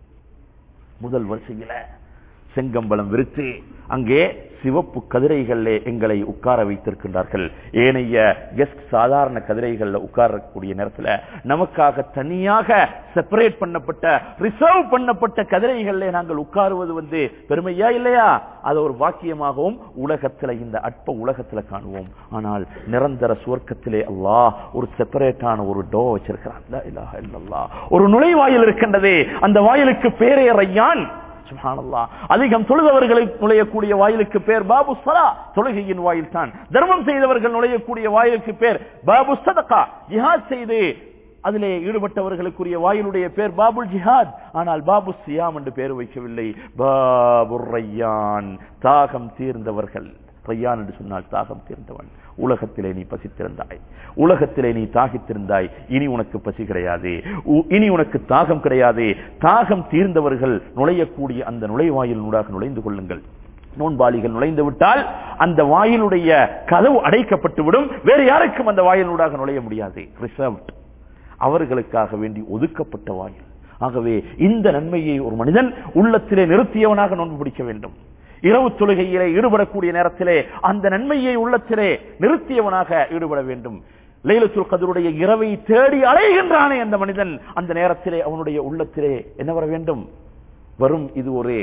முதல் வரிசையில செங்கம்பலம் விரித்து அங்கே சிவப்பு கதிரைகளிலே எங்களை உட்கார வைத்திருக்கின்றார்கள் ஏனைய கெஸ்ட் சாதாரண கதிரைகள்ல உட்காரக்கூடிய நேரத்தில் நமக்காக தனியாக செப்பரேட் பண்ணப்பட்ட ரிசர்வ் பண்ணப்பட்ட கதிரைகளிலே நாங்கள் உட்காருவது வந்து பெருமையா இல்லையா அது ஒரு வாக்கியமாகவும் உலகத்துல இந்த அற்ப உலகத்துல காணுவோம் ஆனால் நிரந்தர சுவர்க்கத்திலே அல்லாஹ் ஒரு செப்பரேட்டான ஒரு டோ வச்சிருக்கிறான் லா இலாஹ இல்லல்லாஹ். ஒரு நுழைவாயில் இருக்கின்றதே அந்த வாயிலுக்கு பேரே ரையான் சுப்ஹானல்லாஹ். அதிகம் தொழுதவர்களை நுழையக்கூடிய வாயிலுக்கு பேர் பாபு சலா தொழுகையின் வாயில் தான் தர்மம் செய்தவர்கள் நுழையக்கூடிய வாயிலுக்கு பேர் பாபு சதகா ஜிஹாத் செய்து அதிலே ஈடுபட்டவர்களுக்குரிய வாயிலுடைய பேர் பாபுல் ஜிஹாத் ஆனால் பாபு சியாம் என்று பேர் வைக்கவில்லை பாபு ரையான் தாகம் தீர்ந்தவர்கள் ரையான் என்று சொன்னால் தாகம் தீர்ந்தவன் உலகத்திலே நீ பசித்திருந்தாய் உலகத்திலே நீ தாகித்திருந்தாய் இனி உனக்கு பசி கிடையாது உ- இனி உனக்கு தாகம் கிடையாது தாகம் தீர்ந்தவர்கள் நுழையக்கூடிய அந்த நுழைவாயில் நூடாக நுழைந்து கொள்ளுங்கள் நோன்பாளிகள் நுழைந்து விட்டால் அந்த வாயிலுடைய கதவு அடைக்கப்பட்டு விடும் வேறு யாருக்கும் அந்த வாயிலூடாக நுழைய முடியாது ரிசர்வ்ட் அவர்களுக்காக வேண்டி ஒதுக்கப்பட்ட வாயில் ஆகவே இந்த நன்மையை ஒரு மனிதன் உள்ளத்திலே நிறுத்தியவனாக நோன்பு பிடிக்க வேண்டும் இரவு தொழுகையிலே ஈடுபடக்கூடிய நேரத்திலே அந்த நன்மையை உள்ளத்திலே நிறுத்தியவனாக ஈடுபட வேண்டும் லைலத்துல் கதருடைய இரவை தேடி அலைகின்றானே அந்த மனிதன் அந்த நேரத்திலே அவனுடைய உள்ளத்திலே என்ன வர வேண்டும் வரும் இது ஒரு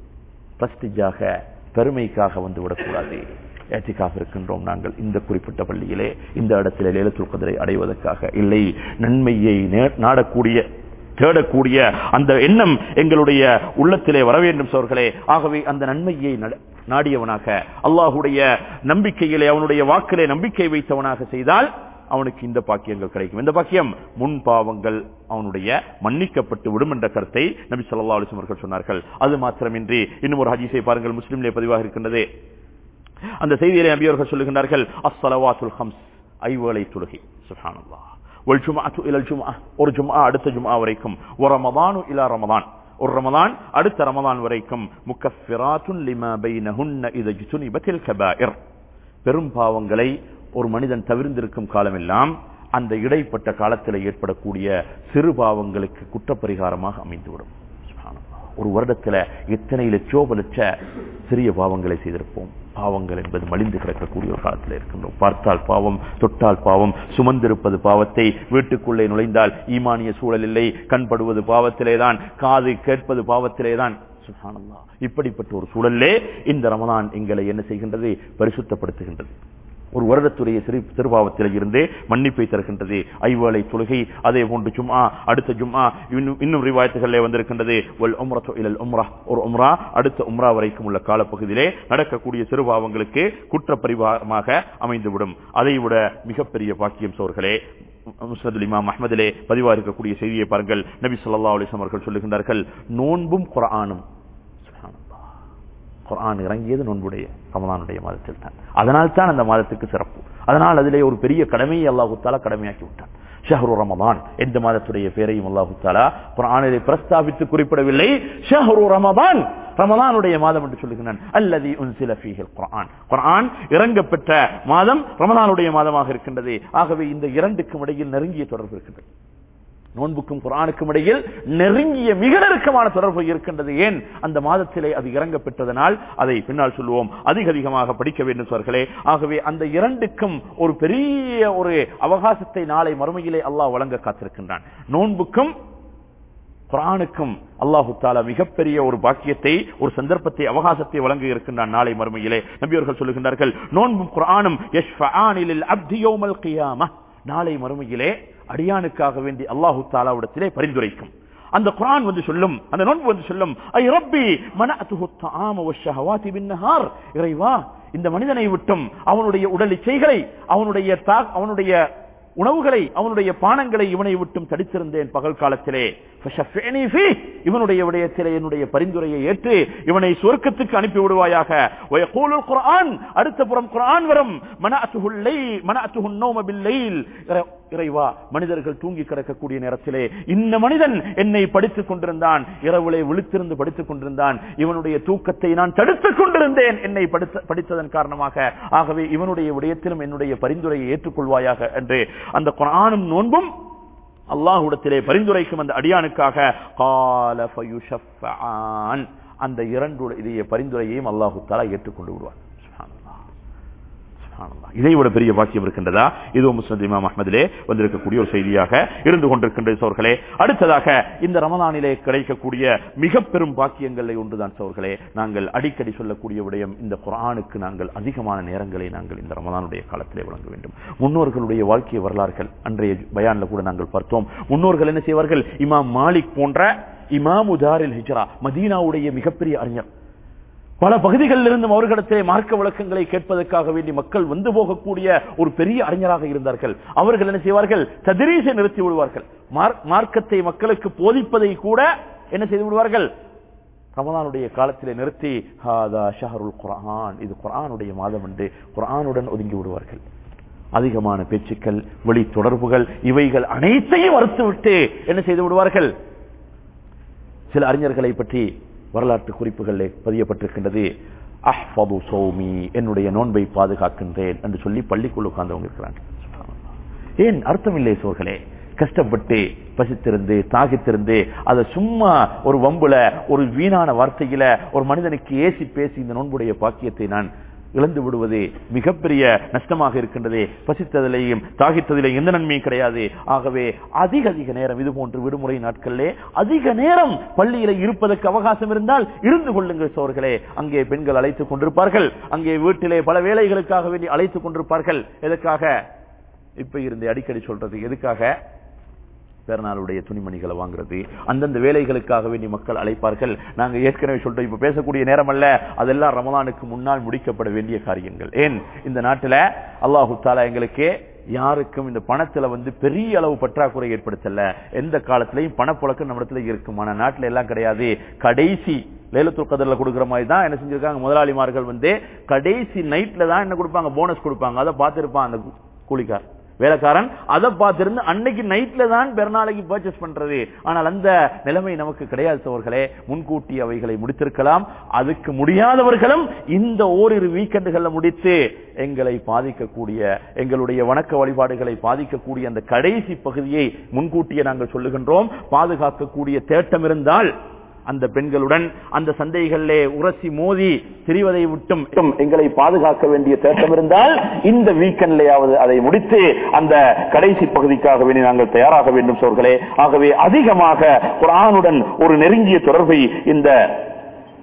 பிரஸ்டிஜாக பெருமைக்காக வந்து விடக்கூடாது ஏத்திக்காக இருக்கின்றோம் நாங்கள் இந்த குறிப்பிட்ட பள்ளியிலே இந்த இடத்திலே லேலத்துல் கதிரை அடைவதற்காக இல்லை நன்மையை நே- நாடக்கூடிய தேடக்கூடிய அந்த எண்ணம் எங்களுடைய உள்ளத்திலே வர வேண்டும் சோர்களே ஆகவே அந்த நன்மையை நட- நாடியவனாக அல்லாஹுடைய நம்பிக்கையிலே அவனுடைய வாக்கிலே நம்பிக்கை வைத்தவனாக செய்தால் அவனுக்கு இந்த பாக்கியங்கள் கிடைக்கும் இந்த பாக்கியம் முன் பாவங்கள் அவனுடைய மன்னிக்கப்பட்டு விடும் என்ற கருத்தை நபி ஸல்லல்லாஹு அலைஹி வஸல்லம் அவர்கள் சொன்னார்கள் அது மாத்திரமின்றி இன்னும் ஒரு ஹதீஸை பாருங்கள் முஸ்லிம்லே பதிவாக இருக்கின்றது அந்த செய்தியிலே நபி அவர்கள் சொல்லுகின்றார்கள் அஸ்ஸலவாத்துல் ஹம்ஸ் ஐவேளை தொழுகை சுப்ஹானல்லாஹ் வல் ஜும்அத்து இலல் ஜும்அ ஒரு ஜும்ஆ அடுத்த ஜும்ஆ வரைக்கும் ஒரு ரமதானு இலா ரமதான் ஒரு ரமதான் அடுத்த ரமதான் வரைக்கும் முக்கஃபிராத்துன் லிமா பைனஹுன்ன இத ஜுனிபத்தில் கபாயிர் பெரும் பாவங்களை ஒரு மனிதன் தவிர்ந்திருக்கும் காலமெல்லாம் அந்த இடைப்பட்ட காலத்தில் ஏற்படக்கூடிய சிறு பாவங்களுக்கு குற்றப்பரிகாரமாக அமைந்துவிடும் சுப்ஹானல்லாஹ். ஒரு வருடத்துல எத்தனை லட்சோப லட்ச சிறிய பாவங்களை செய்திருப்போம் பாவங்கள் என்பது மலிந்து கிடக்கக்கூடிய ஒரு காலத்தில் இருக்கின்றோம் பார்த்தால் பாவம் தொட்டால் பாவம் சுமந்திருப்பது பாவத்தை வீட்டுக்குள்ளே நுழைந்தால் ஈமானிய சூழல் இல்லை கண்படுவது பாவத்திலேதான் காது கேட்பது பாவத்திலேதான் சுப்ஹானல்லாஹ். இப்படிப்பட்ட ஒரு சூழலே இந்த ரமதான் எங்களை என்ன செய்கின்றது பரிசுத்தப்படுத்துகின்றது ஒரு வருடத்துடைய சிறு சிறுபாவத்தில் இருந்தே மன்னிப்பை தருகின்றது ஐவேளை தொழுகை அதே போன்று ஜும்ஆ அடுத்த ஜும்ஆ இன்னும் இன்னும் ரிவாயத்துகளிலே வந்திருக்கின்றது வல் உம்ரத்து இலல் உம்ரா ஒரு உம்ரா அடுத்த உம்ரா வரைக்கும் உள்ள காலப்பகுதியிலே நடக்கக்கூடிய சிறுபாவங்களுக்கு குற்றப்பரிவாரமாக அமைந்துவிடும் அதைவிட மிகப்பெரிய பாக்கியம் சோர்களே முஸ்னதுல் இமாம் அஹ்மதிலே பதிவா இருக்கக்கூடிய செய்தியை பாருங்கள் நபி ஸல்லல்லாஹு அலைஹி வஸல்லம் அவர்கள் சொல்லுகின்றார்கள் நோன்பும் குர்ஆனும் சுப்ஹானல்லாஹ். குர்ஆன் இறங்கியது நோன்புடைய ரமலானுடைய மாதத்தில் தான் அதனால் தான் அந்த மாதத்துக்கு சிறப்பு அதனால் அதிலே ஒரு பெரிய கடமையை அல்லாஹு தாலா கடமையாக்கி விட்டான் ஷஹ்ரு ரமதான் எந்த மாதத்துடைய பேரையும் அல்லாஹு தாலா குர்ஆனிலே பிரஸ்தாபித்து குறிப்பிடவில்லை ஷஹ்ரு ரமதான் ரமலானுடைய மாதம் என்று சொல்லுகிறான் அல்லதி உன்சில ஃபீஹில் குர்ஆன் குர்ஆன் இறங்கப்பெற்ற மாதம் ரமலானுடைய மாதமாக இருக்கின்றது ஆகவே இந்த இரண்டுக்கும் இடையில் நெருங்கிய தொடர்பு இருக்கின்றது நோன்புக்கும் குரானுக்கும் இடையில் நெருங்கிய மிக நெருக்கமான தொடர்பு இருக்கின்றது ஏன் அந்த மாதத்திலே அது இறங்க பெற்றதனால் அதை பின்னால் சொல்லுவோம் அதிக அதிகமாக படிக்க வேண்டும் சொல்களே ஆகவே அந்த இரண்டுக்கும் ஒரு பெரிய ஒரு அவகாசத்தை நாளை மறுமையிலே அல்லாஹ் வழங்க காத்திருக்கின்றான் நோன்புக்கும் குரானுக்கும் அல்லாஹு தாலா மிகப்பெரிய ஒரு பாக்கியத்தை ஒரு சந்தர்ப்பத்தை அவகாசத்தை வழங்க இருக்கின்றான் நாளை மறுமையிலே நபியவர்கள் சொல்லுகின்றார்கள் நோன்பும் குரானும் யஷ்ஃபஆனிலில் அப்தி யௌமல் கியாமah நாளை மறுமையிலே அடியானுக்காக வேண்டி அல்லாஹு தாலாவிடத்திலே பரிந்துரைக்கும் அந்த குரான் வந்து சொல்லும் அந்த நோன்பு வந்து சொல்லும் ஐ ரப்பி மனஅத்துஹு الطعام والشهوات بالنهار இறைவா இந்த மனிதனை விட்டும் அவனுடைய உடல் இச்சைகளை அவனுடைய தா- அவனுடைய உணவுகளை அவனுடைய பானங்களை இவனை விட்டும் தடுத்திருந்தேன் பகல் காலத்திலே ஃபஷஃபினி ஃபீ. இவனுடைய விடயத்திலே என்னுடைய பரிந்துரையை ஏற்று இவனை சொர்க்கத்துக்கு அனுப்பி விடுவாயாக வயகூலுல் குர்ஆன் அடுத்த புறம் குர்ஆன் வரும் மனஅத்துஹுல் லைல் மனஅத்துஹுன் நௌம பில் லைல் இறை- இறைவா மனிதர்கள் தூங்கி கிடக்கக்கூடிய நேரத்திலே இந்த மனிதன் என்னை படித்துக் கொண்டிருந்தான் இரவுலே விழித்திருந்து படித்துக் கொண்டிருந்தான் இவனுடைய தூக்கத்தை நான் தடுத்துக் கொண்டிருந்தேன் என்னை படித்த- படித்ததன் காரணமாக ஆகவே இவனுடைய விடயத்திலும் என்னுடைய பரிந்துரையை ஏற்றுக்கொள்வாயாக என்று அந்த குர்ஆனும் நோன்பும் அல்லாஹ்விடத்திலே பரிந்துரைக்கும் அந்த அடியானுக்காக கால ஃபயுஷஃபஆன் அந்த இரண்டுடைய பரிந்துரையையும் அல்லாஹு தஆலா ஏற்றுக்கொண்டு விடுவார் சுப்ஹானல்லாஹ். சுப்ஹானல்லாஹ். இதை விட பெரிய பாக்கியம் இருக்கின்றதா இது முஸ்லிம் இமாம் அஹ்மதிலே வந்திருக்கக்கூடிய ஒரு செய்தியாக இருந்து கொண்டிருக்கின்ற சோர்களே அடுத்ததாக இந்த ரமலானிலே கிடைக்கக்கூடிய மிக பெரும் பாக்கியங்களை ஒன்றுதான் சோர்களே நாங்கள் அடிக்கடி சொல்லக்கூடிய விடயம் இந்த குர்ஆனுக்கு நாங்கள் அதிகமான நேரங்களை நாங்கள் இந்த ரமலானுடைய காலத்திலே வழங்க வேண்டும் முன்னோர்களுடைய வாழ்க்கை வரலாறுகள் அன்றைய பயான்ல கூட நாங்கள் பார்த்தோம் முன்னோர்கள் என்ன செய்வார்கள் இமாம் மாலிக் போன்ற இமாமுதாரில் ஹிஜ்ரா மதீனாவுடைய மிகப்பெரிய அறிஞர் பல பகுதிகளில் இருந்தும் அவர்களிடத்திலே மார்க்க விளக்கங்களை கேட்பதற்காக வேண்டி மக்கள் வந்து போகக்கூடிய ஒரு பெரிய அறிஞராக இருந்தார்கள் அவர்கள் என்ன செய்வார்கள் ததிரீசை நிறுத்தி விடுவார்கள் மார்க்- மார்க்கத்தை மக்களுக்கு போதிப்பதை கூட என்ன செய்து விடுவார்கள் ரமலானுடைய காலத்திலே நிறுத்தி ஹாதா ஷஹருல் குர்ஆன் இது குர்ஆனுடைய மாதம் என்று குர்ஆனுடன் ஒதுங்கி விடுவார்கள் அதிகமான பேச்சுக்கள் வெளி தொடர்புகள் இவைகள் அனைத்தையும் மறுத்துவிட்டு என்ன செய்து விடுவார்கள் சில அறிஞர்களை பற்றி வரலாற்று குறிப்புகளில் பதியப்பட்டிருக்கின்றது அஹ்ஃபது சௌமி என்னுடைய நோன்பை பாதுகாக்கின்றேன் என்று சொல்லி பள்ளிக்குள் உட்கார்ந்தவங்க இருக்கிறாங்க ஏன் அர்த்தம் இல்லை சோர்களே கஷ்டப்பட்டு பசித்திருந்து தாகித்திருந்து அதை சும்மா ஒரு வம்புல ஒரு வீணான வார்த்தையில ஒரு மனிதனுக்கு ஏசி பேசி இந்த நோன்புடைய பாக்கியத்தை நான் இழந்து விடுவது மிகப்பெரிய நஷ்டமாக இருக்கின்றது பசித்ததிலேயும் தாகித்ததிலேயும் எந்த நன்மையும் கிடையாது ஆகவே அதிக அதிக நேரம் இது போன்று விடுமுறை நாட்களிலே அதிக நேரம் பள்ளியில இருப்பதற்கு அவகாசம் இருந்தால் இருந்து கொள்ளுங்கள் சோர்களே அங்கே பெண்கள் அழைத்துக் கொண்டிருப்பார்கள் அங்கே வீட்டிலே பல வேலைகளுக்காக வேண்டி அழைத்துக் கொண்டிருப்பார்கள் எதற்காக இப்ப இருந்து அடிக்கடி சொல்றது எதுக்காக பிறநாளுடைய துணிமணிகளை வாங்குறது அந்தந்த வேலைகளுக்காக வேண்டி மக்கள் அழைப்பார்கள் நாங்க ஏற்கனவே சொல்றோம் இப்ப பேசக்கூடிய நேரம் அல்ல அதெல்லாம் ரமலானுக்கு முன்னால் முடிக்கப்பட வேண்டிய காரியங்கள் ஏன் இந்த நாட்டுல அல்லாஹு தாலா எங்களுக்கு யாருக்கும் இந்த பணத்துல வந்து பெரிய அளவு பற்றாக்குறை ஏற்படுத்தல எந்த காலத்திலையும் பணப்புழக்கம் நம்மிடத்துல இருக்கும் ஆனா நாட்டுல எல்லாம் கிடையாது கடைசி லேலத்துல் கதர்ல கொடுக்குற மாதிரி தான் என்ன செஞ்சிருக்காங்க முதலாளிமார்கள் வந்து கடைசி நைட்ல தான் என்ன கொடுப்பாங்க போனஸ் கொடுப்பாங்க அதை பார்த்திருப்பான் அந்த கூலிக்கார் வேலைக்காரன் அதை பார்த்திருந்து அன்னைக்கு நைட்ல தான் பெருநாளைக்கு பர்ச்சேஸ் பண்றது ஆனால் அந்த நிலைமை நமக்கு கிடையாது சோர்களே முன்கூட்டி அவைகளை முடித்திருக்கலாம் அதுக்கு முடியாதவர்களும் இந்த ஓரிரு வீக்கெண்டுகளை முடித்து எங்களை பாதிக்கக்கூடிய எங்களுடைய வணக்க வழிபாடுகளை பாதிக்கக்கூடிய அந்த கடைசி பகுதியை முன்கூட்டியே நாங்கள் சொல்லுகின்றோம் பாதுகாக்கக்கூடிய தேட்டம் இருந்தால் அந்த பெண்களுடன் அந்த சந்தைகளிலே உரசி மோதி திரிவதை விட்டும் எங்களை பாதுகாக்க வேண்டிய தேட்டம் இருந்தால் இந்த வீக்கெண்ட்லையாவது அதை முடித்து அந்த கடைசி பகுதிக்காக வேண்டி நாங்கள் தயாராக வேண்டும் சோர்களே ஆகவே அதிகமாக குரானுடன் ஒரு நெருங்கிய தொடர்பை இந்த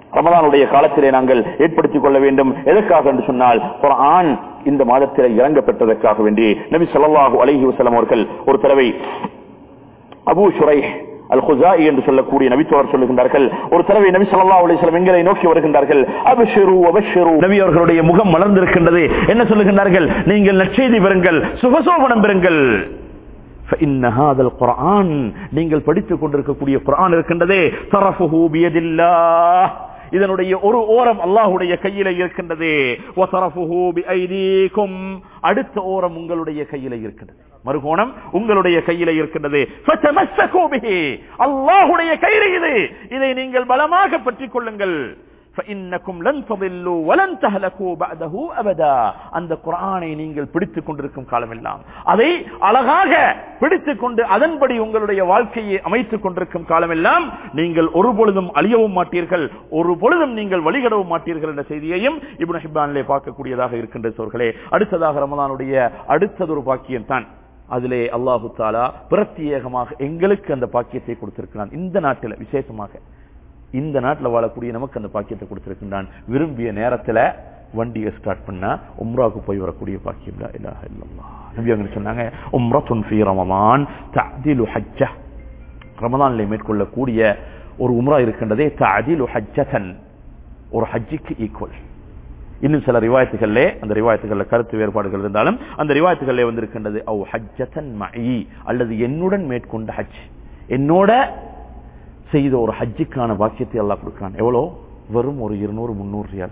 ரமதானுடைய காலத்திலே நாங்கள் ஏற்படுத்திக் கொள்ள வேண்டும் எதற்காக என்று சொன்னால் குர்ஆன் இந்த மாதத்திலே இறங்க பெற்றதற்காக வேண்டி நபி ஸல்லல்லாஹு அலைஹி வஸல்லம் அவர்கள் ஒரு தடவை அபூ ஷுரை அல் குசாஇ என்று சொல்லக்கூடிய நபித்தோர் சொல்லுகின்றார்கள் ஒரு தடவை நபி ஸல்லல்லாஹு அலைஹி வஸல்லம் எங்களை நோக்கி வருகின்றார்கள் அபஷிரு அபஷிரு நபி அவர்களுடைய முகம் மலர்ந்திருக்கின்றது என்ன சொல்லுகின்றார்கள் நீங்கள் நற்செய்தி பெறுங்கள் சுகசோபனம் பெறுங்கள் فإن هذا القرآن நீங்கள் படித்துக் கொண்டிருக்கக்கூடிய குர்ஆன் இருக்கின்றதே தரஃபுஹு பியதில்லாஹ் இதனுடைய ஒரு ஓரம் அல்லாஹுடைய கையில இருக்கின்றது வசரஃபுஹு பிஐதீகும் அடுத்த ஓரம் உங்களுடைய கையில இருக்கின்றது மறுகோணம் உங்களுடைய கையில இருக்கின்றது ஃபதமஸ்ஸகு பிஹி அல்லாஹ்வுடைய கையில இது இதை நீங்கள் பலமாக பற்றிக் கொள்ளுங்கள் فإنكم لن تضلوا ولن تهلكوا بعده أبدا அந்த குர்ஆனை நீங்கள் பிடித்துக் கொண்டிருக்கும் காலமெல்லாம் அதை அழகாக பிடித்துக் கொண்டு அதன்படி உங்களுடைய வாழ்க்கையை அமைத்துக் கொண்டிருக்கும் காலமெல்லாம் நீங்கள் ஒரு பொழுதும் அழியவும் மாட்டீர்கள் ஒரு பொழுதும் நீங்கள் வழிகடவும் மாட்டீர்கள் என்ற செய்தியையும் இப்னு ஹிப்பானிலே பார்க்கக்கூடியதாக இருக்கின்ற சோர்களே அடுத்ததாக ரமலானுடைய அடுத்ததொரு பாக்கியம் தான் அதிலே அல்லாஹு தாலா பிரத்யேகமாக எங்களுக்கு அந்த பாக்கியத்தை கொடுத்திருக்கிறான் இந்த நாட்டில் விசேஷமாக இந்த நாட்டில் வாழக்கூடிய நமக்கு அந்த பாக்கியத்தை கொடுத்திருக்கின்றான் விரும்பிய நேரத்துல வண்டியை ஸ்டார்ட் பண்ணா உம்ராவுக்கு போய் வரக்கூடிய பாக்கியம் லா இலாஹ இல்லல்லாஹ் நபி அவங்க சொன்னாங்க உம்ரத்துன் ஃபீ ரமலான் தஅதிலு ஹஜ்ஜ ரமலானிலே மேற்கொள்ளக்கூடிய ஒரு உம்ரா இருக்கின்றதே தஅதிலு ஹஜ்ஜதன் ஒரு ஹஜ்ஜுக்கு ஈக்குவல் இன்னும் சில ரிவாயத்துகள்ல அந்த ரிவாயத்துகள்ல கருத்து வேறுபாடுகள் இருந்தாலும் அந்த ரிவாயத்துகள்ல வந்திருக்கின்றது அவ் ஹஜ்ஜதன் மஇ அல்லது என்னுடன் மேற்கொண்ட ஹஜ் என்னோட செய்த ஒரு ஹஜ்ஜுக்கான பாக்கியத்தை அல்லாஹ் கொடுக்கிறான் எவ்வளோ வெறும் ஒரு இருநூறு முன்னூறு ரியால்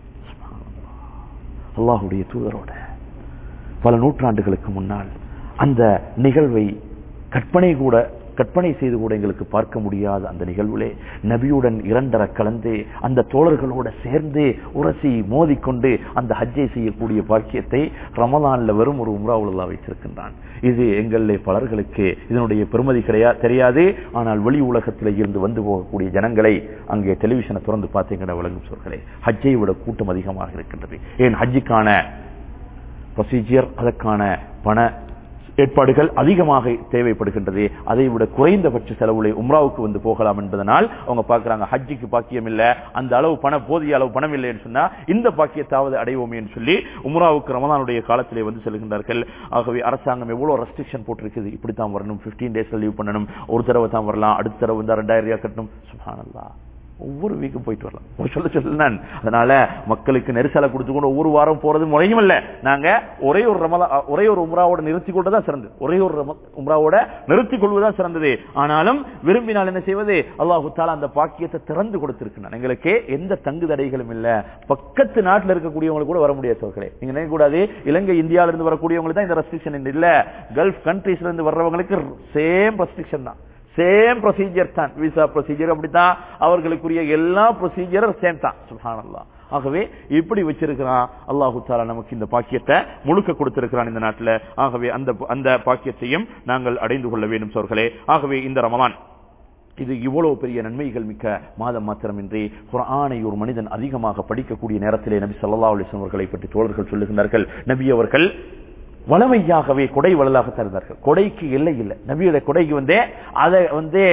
அல்லாஹுடைய தூதரோட பல நூற்றாண்டுகளுக்கு முன்னால் அந்த நிகழ்வை கற்பனை கூட கற்பனை செய்து கூட எங்களுக்கு பார்க்க முடியாத அந்த நிகழ்வுலே நபியுடன் இரண்டர கலந்து அந்த தோழர்களோட சேர்ந்து உரசி மோதிக்கொண்டு அந்த ஹஜ்ஜை செய்யக்கூடிய பாக்கியத்தை ரமலான்ல வெறும் ஒரு உம்ராவுல்லா வைத்திருக்கின்றான் இது எங்களிலே பலர்களுக்கு இதனுடைய பெருமதி கிடையா தெரியாது ஆனால் வெளி உலகத்தில் இருந்து வந்து போகக்கூடிய ஜனங்களை அங்கே டெலிவிஷனை திறந்து பார்த்தீங்கன்னா விளங்கும் சொற்களே ஹஜ்ஜை விட கூட்டம் அதிகமாக இருக்கின்றது ஏன் ஹஜ்ஜுக்கான ப்ரொசீஜர் அதற்கான பண ஏற்பாடுகள் அதிகமாக தேவைப்படுகின்றது அதை விட குறைந்தபட்ச செலவுகளை உம்ராவுக்கு வந்து போகலாம் என்பதனால் அவங்க பார்க்கறாங்க ஹஜ்ஜுக்கு பாக்கியம் இல்ல அந்த அளவு பணம் போதிய அளவு பணம் இல்லைன்னு சொன்னா இந்த பாக்கியத்தாவது அடைவோமே என்று சொல்லி உம்ராவுக்கு ரமதானுடைய காலத்திலே வந்து செல்கின்றார்கள் ஆகவே அரசாங்கம் எவ்வளவு ரெஸ்ட்ரிக்ஷன் போட்டிருக்குது இப்படித்தான் வரணும் 15 டேஸ்ல லீவ் பண்ணணும் ஒரு தடவை தான் வரலாம் அடுத்த தடவை வந்து ரெண்டாயிரம் ரூபாய் கட்டணும் சுபானல்லா ஒவ்வொரு வீக்கும் போயிட்டு வரலாம் ஒரு சொல்ல சொல்ல நான் அதனால மக்களுக்கு நெரிசலை கொடுத்து கொண்டு ஒவ்வொரு வாரம் போறது முறையும் இல்ல நாங்க ஒரே ஒரு ரமலா ஒரே ஒரு உம்ராவோட நிறுத்தி கொண்டதான் சிறந்தது ஒரே ஒரு ரம- உம்ராவோட நிறுத்தி கொள்வதுதான் சிறந்தது ஆனாலும் விரும்பினால் என்ன செய்வது அல்லாஹு தாலா அந்த பாக்கியத்தை திறந்து கொடுத்திருக்கிறான் எங்களுக்கு எந்த தங்கு தடைகளும் இல்ல பக்கத்து நாட்டுல இருக்கக்கூடியவங்களுக்கு கூட வர முடியாது சோர்களே நீங்க நினைக்க கூடாது இலங்கை இந்தியாவில இருந்து வரக்கூடியவங்களுக்கு தான் இந்த ரெஸ்ட்ரிக்ஷன் இல்ல கல்ஃப் கண்ட்ரீஸ்ல இருந்து வர்றவங்களுக்கு சேம் ரெஸ்ட்ரிக்ஷன் தான் சேம் ப்ரொசீஜர் தான் விசா ப்ரொசீஜர் அப்படித்தான் அவர்களுக்குரிய எல்லா ப்ரொசீஜரும் சேம் தான் சுப்ஹானல்லாஹ் ஆகவே இப்படி வச்சிருக்கிறான் அல்லாஹு தாலா நமக்கு இந்த பாக்கியத்தை முழுக்க கொடுத்திருக்கிறான் இந்த நாட்டில் ஆகவே அந்த அந்த பாக்கியத்தையும் நாங்கள் அடைந்து கொள்ள வேண்டும் சோர்களே ஆகவே இந்த ரமலான் இது இவ்வளவு பெரிய நன்மைகள் மிக்க மாதம் மாத்திரமின்றி குர்ஆனை ஒரு மனிதன் அதிகமாக படிக்கக்கூடிய நேரத்திலே நபி ஸல்லல்லாஹு அலைஹி வஸல்லம் அவர்களை பற்றி தோழர்கள் சொல்லுகின்றார்கள் நபி அவர்கள் வளமையாகவே கொடை வளலாக தருந்தார்கள் கொடைக்கு எல்லை இல்லை நபியுடைய கொடைக்கு வந்து அதை வந்து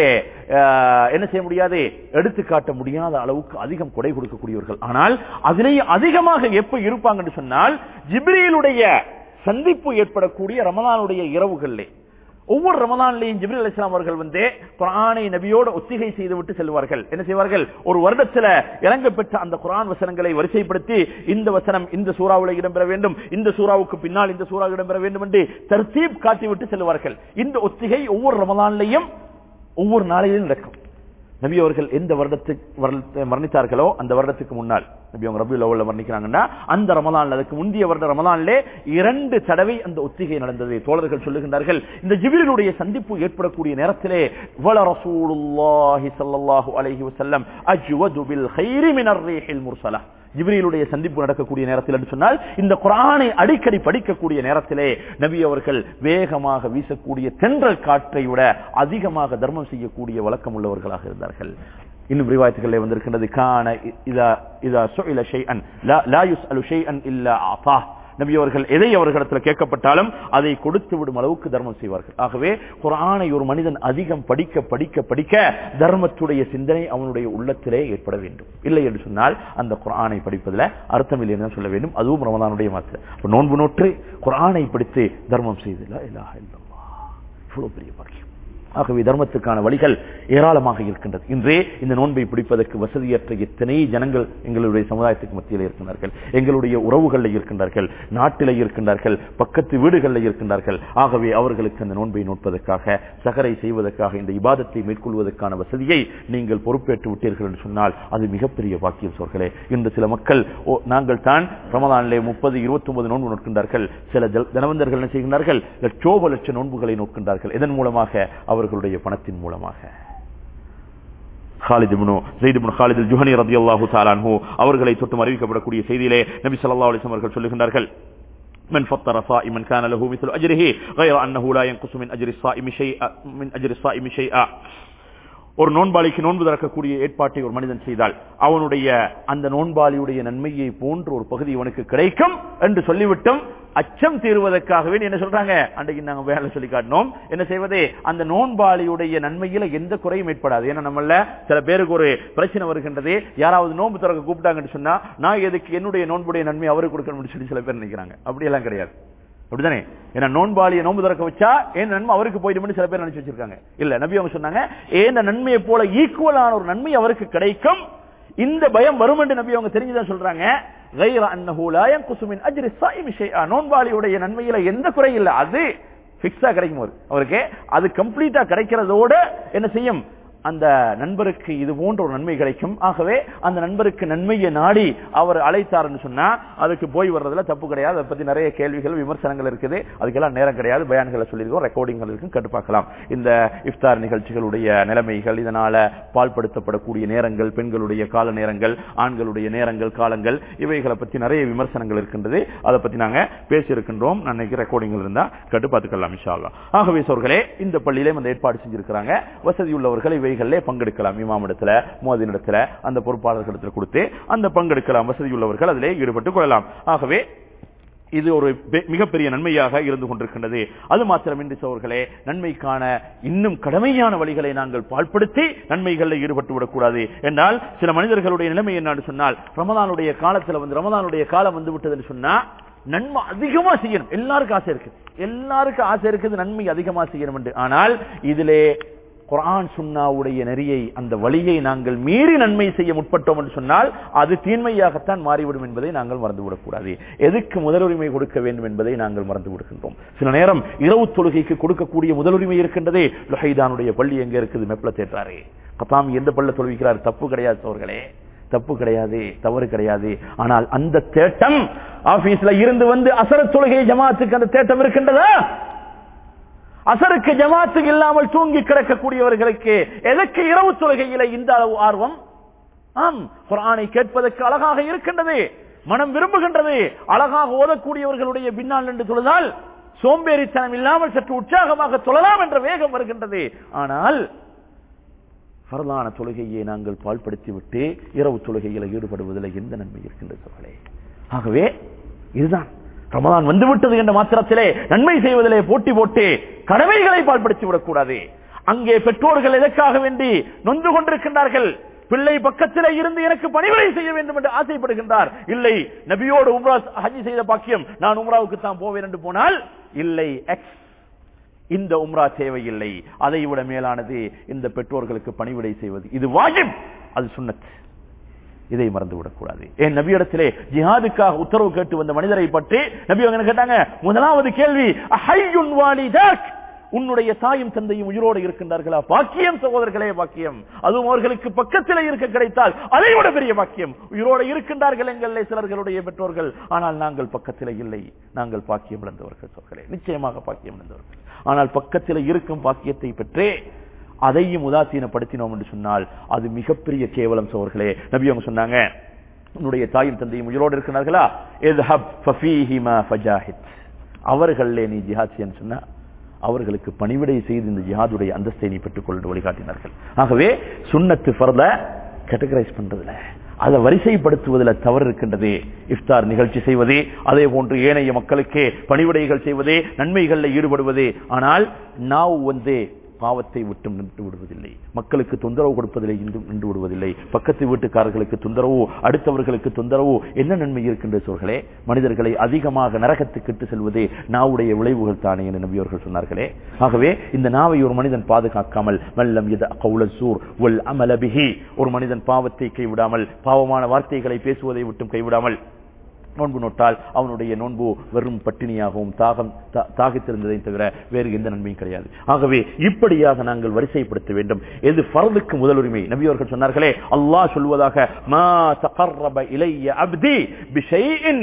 ஆஹ், என்ன செய்ய முடியாது எடுத்து காட்ட முடியாத அளவுக்கு அதிகம் கொடை கொடுக்கக்கூடியவர்கள் ஆனால் அதிலேயே அதிகமாக எப்ப இருப்பாங்கன்னு சொன்னால் ஜிப்ரீலுடைய சந்திப்பு ஏற்படக்கூடிய ரமலானுடைய இரவுகளிலே ஒவ்வொரு ரமலான்லையும் ஜிப்ரீல் அலிஸ்லாம் அவர்கள் வந்து குரானை நபியோட ஒத்திகை செய்துவிட்டு செல்வார்கள் என்ன செய்வார்கள் ஒரு வருடத்துல இறங்க பெற்ற அந்த குரான் வசனங்களை வரிசைப்படுத்தி இந்த வசனம் இந்த சூறாவில் இடம்பெற வேண்டும் இந்த சூறாவுக்கு பின்னால் இந்த சூறா இடம்பெற வேண்டும் என்று தர்த்தீப் காட்டிவிட்டு செல்வார்கள் இந்த ஒத்திகை ஒவ்வொரு ரமலான்லையும் ஒவ்வொரு நாளையிலும் நடக்கும் நபி அவர்கள் எந்த வருடத்துக்கு வருடத்தை மரணித்தார்களோ அந்த வருடத்துக்கு முன்னால் நபி அவங்க ரபி லெவல்ல மரணிக்கிறாங்கன்னா அந்த ரமலான்ல அதுக்கு முந்தைய வருட ரமலான்லே இரண்டு தடவை அந்த ஒத்திகை நடந்தது தோழர்கள் சொல்லுகின்றார்கள் இந்த ஜிபிரிலுடைய சந்திப்பு ஏற்படக்கூடிய நேரத்திலே வல ரசூலுல்லாஹி ஸல்லல்லாஹு அலைஹி வஸல்லம் அஜ்வது பில் கைரி மினர் ரீஹில் முர்சலா ஜிப்ரீலுடைய சந்திப்பு நடக்கக்கூடிய நேரத்தில் என்று சொன்னால் இந்த குரானை அடிக்கடி படிக்கக்கூடிய நேரத்திலே நபி அவர்கள் வேகமாக வீசக்கூடிய தென்றல் காற்றை விட அதிகமாக தர்மம் செய்யக்கூடிய வழக்கம் உள்ளவர்களாக இருந்தார்கள் இன்னும் ரிவாயத்துகளிலே வந்திருக்கின்றது கான இதா இதா சுஇல ஷைஅன் லா லா யுஸ்அலு ஷைஅன் இல்லா ஆஃபா நபி அவர்கள் எதை அவர்களிடத்தில் கேட்கப்பட்டாலும் அதை கொடுத்து விடும் அளவுக்கு தர்மம் செய்வார்கள் ஆகவே குரானை ஒரு மனிதன் அதிகம் படிக்க படிக்க படிக்க தர்மத்துடைய சிந்தனை அவனுடைய உள்ளத்திலே ஏற்பட வேண்டும் இல்லை என்று சொன்னால் அந்த குரானை படிப்பதில் அர்த்தம் இல்லை என்று சொல்ல வேண்டும் அதுவும் ரமதானுடைய மாத்திரம் நோன்பு நோற்று குரானை படித்து தர்மம் செய்தில்லை இல்லாஹ இல்லல்லாஹ் இவ்வளவு பெரிய பாக்கியம் ஆகவே தர்மத்துக்கான வழிகள் ஏராளமாக இருக்கின்றது இன்றே இந்த நோன்பை பிடிப்பதற்கு வசதியற்ற எத்தனை ஜனங்கள் எங்களுடைய சமுதாயத்துக்கு மத்தியில் இருக்கின்றார்கள் எங்களுடைய உறவுகளில் இருக்கின்றார்கள் நாட்டில் இருக்கின்றார்கள் பக்கத்து வீடுகளில் இருக்கின்றார்கள் ஆகவே அவர்களுக்கு அந்த நோன்பை நோட்பதற்காக சகரை செய்வதற்காக இந்த இபாதத்தை மேற்கொள்வதற்கான வசதியை நீங்கள் பொறுப்பேற்று விட்டீர்கள் என்று சொன்னால் அது மிகப்பெரிய பாக்கியம் சோர்களே இன்று சில மக்கள் ஓ, நாங்கள் தான் ரமதானிலே முப்பது இருபத்தி ஒன்பது நோன்பு நோட்கின்றார்கள் சில ஜல்- தனவந்தர்கள் என்ன செய்கின்றார்கள் லட்சோப லட்ச நோன்புகளை நோட்கின்றார்கள் இதன் மூலமாக அவர்களுடைய பணத்தின் மூலமாக خالد بن زيد بن خالد الجهني رضي الله تعالى عنه அவர்களை தொட்டு அறிவிக்கப்படக்கூடிய செய்தியிலே நபி ஸல்லல்லாஹு அலைஹி வஸல்லம் அவர்கள் சொல்லுகின்றார்கள் من فطر صائما كان له مثل اجره غير انه لا ينقص من اجر الصائم شيئا من اجر الصائم شيئا ஒரு நோன்பாளிக்கு நோன்பு திறக்கக்கூடிய ஏற்பாட்டை ஒரு மனிதன் செய்தால் அவனுடைய அந்த நோன்பாளியுடைய நன்மையை போன்ற ஒரு பகுதி இவனுக்கு கிடைக்கும் என்று சொல்லிவிட்டும் அச்சம் தீர்வதற்காகவே என்ன சொல்றாங்க அன்றைக்கு நாங்க வேலை சொல்லி காட்டினோம் என்ன செய்வது அந்த நோன்பாளியுடைய நன்மையில எந்த குறையும் ஏற்படாது ஏன்னா நம்மள சில பேருக்கு ஒரு பிரச்சனை வருகின்றது யாராவது நோன்பு திறக்க கூப்பிட்டாங்கன்னு சொன்னா நான் எதுக்கு என்னுடைய நோன்புடைய நன்மை அவருக்கு கொடுக்கணும்னு சொல்லி சில பேர் நினைக்கிறாங்க அப்படியெல்லாம் கிடையாது அப்படிதானே ஏன்னா நோன்பாளியை நோன்பு திறக்க வச்சா ஏன் நன்மை அவருக்கு போயிடும்னு சில பேர் நினைச்சு வச்சிருக்காங்க இல்ல நபி அவங்க சொன்னாங்க ஏன் நன்மையை போல ஈக்குவலான ஒரு நன்மை அவருக்கு கிடைக்கும் இந்த பயம் வரும் என்று நபி அவங்க தெரிஞ்சுதான் சொல்றாங்க غير انه لا ينقص من اجر الصائم شيئا நோன்பாளியுடைய நன்மையில எந்த குறை இல்ல அது பிக்ஸா கிடைக்கும் போது அவருக்கு அது கம்ப்ளீட்டா கிடைக்கிறதோட என்ன செய்யும் அந்த நண்பருக்கு இது போன்ற ஒரு நன்மை கிடைக்கும் ஆகவே அந்த நண்பருக்கு நன்மையை நாடி அவர் அழைத்தாருன்னு சொன்னா அதுக்கு போய் வர்றதுல தப்பு கிடையாது அதை பத்தி நிறைய கேள்விகள் விமர்சனங்கள் இருக்குது அதுக்கெல்லாம் நேரம் கிடையாது பயான்களை சொல்லியிருக்கோம் ரெக்கார்டிங்கள் இருக்கும் கட்டு பார்க்கலாம் இந்த இஃப்தார் நிகழ்ச்சிகளுடைய நிலைமைகள் இதனால பால்படுத்தப்படக்கூடிய நேரங்கள் பெண்களுடைய கால நேரங்கள் ஆண்களுடைய நேரங்கள் காலங்கள் இவைகளை பத்தி நிறைய விமர்சனங்கள் இருக்கின்றது அதை பத்தி நாங்க பேசியிருக்கின்றோம் நான் நினைக்கிறேன் ரெக்கார்டிங்கள் இருந்தா கட்டு பார்த்துக்கலாம் இன்ஷா அல்லாஹ். ஆகவே சோர்களே இந்த பள்ளியிலே அந்த ஏற்பாடு செஞ்சிருக்கிறாங்க வசதி உள்ளவர்கள் இவைகளிலே பங்கெடுக்கலாம் இமாமிடத்துல மோதினிடத்துல அந்த பொறுப்பாளர்களிடத்துல கொடுத்து அந்த பங்கெடுக்கலாம் வசதி உள்ளவர்கள் அதிலே ஈடுபட்டுக் கொள்ளலாம் ஆகவே இது ஒரு பெ- மிகப்பெரிய நன்மையாக இருந்து கொண்டிருக்கின்றது அது மாத்திரமின்றி சோர்களே நன்மைக்கான இன்னும் கடமையான வழிகளை நாங்கள் பால்படுத்தி நன்மைகளில் ஈடுபட்டு விடக்கூடாது என்றால் சில மனிதர்களுடைய நிலைமை என்னன்னு சொன்னால் ரமதானுடைய காலத்துல வந்து ரமதானுடைய காலம் வந்து விட்டதுன்னு சொன்னா நன்மை அதிகமா செய்யணும் எல்லாருக்கும் ஆசை இருக்கு எல்லாருக்கும் ஆசை இருக்குது நன்மை அதிகமா செய்யணும் என்று ஆனால் இதிலே குர்ஆன் சுன்னாவுடைய நெறியை அந்த வழியை நாங்கள் மீறி நன்மை செய்ய முற்பட்டோம் என்று சொன்னால் அது தீன்மையாகத்தான் மாறிவிடும் என்பதை நாங்கள் மறந்துவிடக் கூடாது எதுக்கு முதலுரிமை கொடுக்க வேண்டும் என்பதை நாங்கள் மறந்து விடுகின்றோம் சில நேரம் இரவு தொழுகைக்கு கொடுக்கக்கூடிய முதலுரிமை இருக்கின்றதே லுஹைதானுடைய பள்ளி எங்க இருக்குது மெப்ல தேற்றாரே கத்தாமி எந்த பள்ள தொழுவிக்கிறார் தப்பு கிடையாது சோர்களே தப்பு கிடையாது தவறு கிடையாது ஆனால் அந்த தேட்டம் ஆபீஸ்ல இருந்து வந்து அசர தொழுகை ஜமாத்துக்கு அந்த தேட்டம் இருக்கின்றதா அசருக்கு ஜமாத்து இல்லாமல் தூங்கி கிடக்கக்கூடியவர்களுக்கு எதற்கு இரவு தொழுகையில இந்த அளவு ஆர்வம் ஆம் குர்ஆனை கேட்பதற்கு அழகாக இருக்கின்றது மனம் விரும்புகின்றது அழகாக ஓதக்கூடியவர்களுடைய பின்னால் நின்று தொழுதால் சோம்பேறித்தனம் இல்லாமல் சற்று உற்சாகமாக தொழலாம் என்ற வேகம் வருகின்றது ஆனால் பரலான தொழுகையை நாங்கள் பால்படுத்தி விட்டு இரவு தொழுகையில் ஈடுபடுவதில் எந்த நன்மை இருக்கின்றது சொல்களே ஆகவே இதுதான் ரமதான் வந்துவிட்டது என்ற மாத்திரத்திலே நன்மை செய்வதிலே போட்டி போட்டு கடமைகளை பால்படுத்தி விடக்கூடாது அங்கே பெற்றோர்கள் எதற்காக வேண்டி நொந்து கொண்டிருக்கின்றார்கள் பிள்ளை பக்கத்திலே இருந்து எனக்கு பணிவிடை செய்ய வேண்டும் என்று ஆசைப்படுகின்றார் இல்லை நபியோடு உம்ரா ஹஜ்ஜி செய்த பாக்கியம் நான் உம்ராவுக்கு தான் போவேன் என்று போனால் இல்லை எக்ஸ் இந்த உம்ரா தேவையில்லை அதை விட மேலானது இந்த பெற்றோர்களுக்கு பணிவிடை செய்வது இது வாஜிப் அது சுன்னத் இதை மறந்து விடக்கூடாது ஏன் நபியிடத்திலே ஜிஹாதுக்காக உத்தரவு கேட்டு வந்த மனிதரை பற்றி நபி அவங்க என்ன கேட்டாங்க முதலாவது கேள்வி அஹையுன் வாலிதாக் உன்னுடைய தாயும் தந்தையும் உயிரோடு இருக்கின்றார்களா பாக்கியம் சகோதரர்களே பாக்கியம் அதுவும் அவர்களுக்கு பக்கத்திலே இருக்க கிடைத்தால் அதை விட பெரிய பாக்கியம் உயிரோடு இருக்கின்றார்கள் எங்களிலே சிலர்களுடைய பெற்றோர்கள் ஆனால் நாங்கள் பக்கத்திலே இல்லை நாங்கள் பாக்கியம் இழந்தவர்கள் சொல்களே நிச்சயமாக பாக்கியம் இழந்தவர்கள் ஆனால் பக்கத்திலே இருக்கும் பாக்கியத்தை பெற்றே அதையும் உதாசீனப்படுத்தினோம் என்று சொன்னால் அது மிகப்பெரிய கேவலம் சோர்களே நபி அவங்க சொன்னாங்க உன்னுடைய தாயும் தந்தையும் உயிரோடு இருக்கிறார்களா எத்ஹப் ஃபஃபீஹிமா ஃபஜாஹித் அவர்களே நீ ஜிஹாத் செய்யன்னு சொன்னா அவர்களுக்கு பணிவிடை செய்து இந்த ஜிஹாதுடைய அந்தஸ்தை நீ பெற்றுக்கொண்டு வழிகாட்டினார்கள் ஆகவே சுன்னத்து ஃபர்த கேட்டகரைஸ் பண்றதுல அதை வரிசைப்படுத்துவதில் தவறு இருக்கின்றது இஃப்தார் நிகழ்ச்சி செய்வதே அதே போன்று ஏனைய மக்களுக்கு பணிவிடைகள் செய்வதே நன்மைகளில் ஈடுபடுவதே ஆனால் நாவ் வந்து பாவத்தை விட்டு நின்று விடுவதில்லை மக்களுக்கு தொந்தரவு கொடுப்பதில்லை நின்று நின்று விடுவதில்லை பக்கத்து வீட்டுக்காரர்களுக்கு தொந்தரவோ அடுத்தவர்களுக்கு தொந்தரவோ என்ன நன்மை இருக்கின்ற சொல்களே மனிதர்களை அதிகமாக நரகத்துக்கு இட்டு செல்வதே நாவுடைய விளைவுகள் தானே என நபி அவர்கள் சொன்னார்களே ஆகவே இந்த நாவை ஒரு மனிதன் பாதுகாக்காமல் வல்லம் இது கவுலசூர் ஒல் அமலபிஹி ஒரு மனிதன் பாவத்தை கைவிடாமல் பாவமான வார்த்தைகளை பேசுவதை விட்டும் கைவிடாமல் நோன்பு நோட்டால் அவனுடைய நோன்பு வெறும் பட்டினியாகவும் தாகம் தா- தாகித்திருந்ததை தவிர வேறு எந்த நன்மையும் கிடையாது ஆகவே இப்படியாக நாங்கள் வரிசைப்படுத்த வேண்டும் எது ஃபர்லுக்கு முதல் உரிமை நபி அவர்கள் சொன்னார்களே அல்லாஹ் சொல்வதாக மா தகர்ரப இலைய அப்தி பிஷைஇன்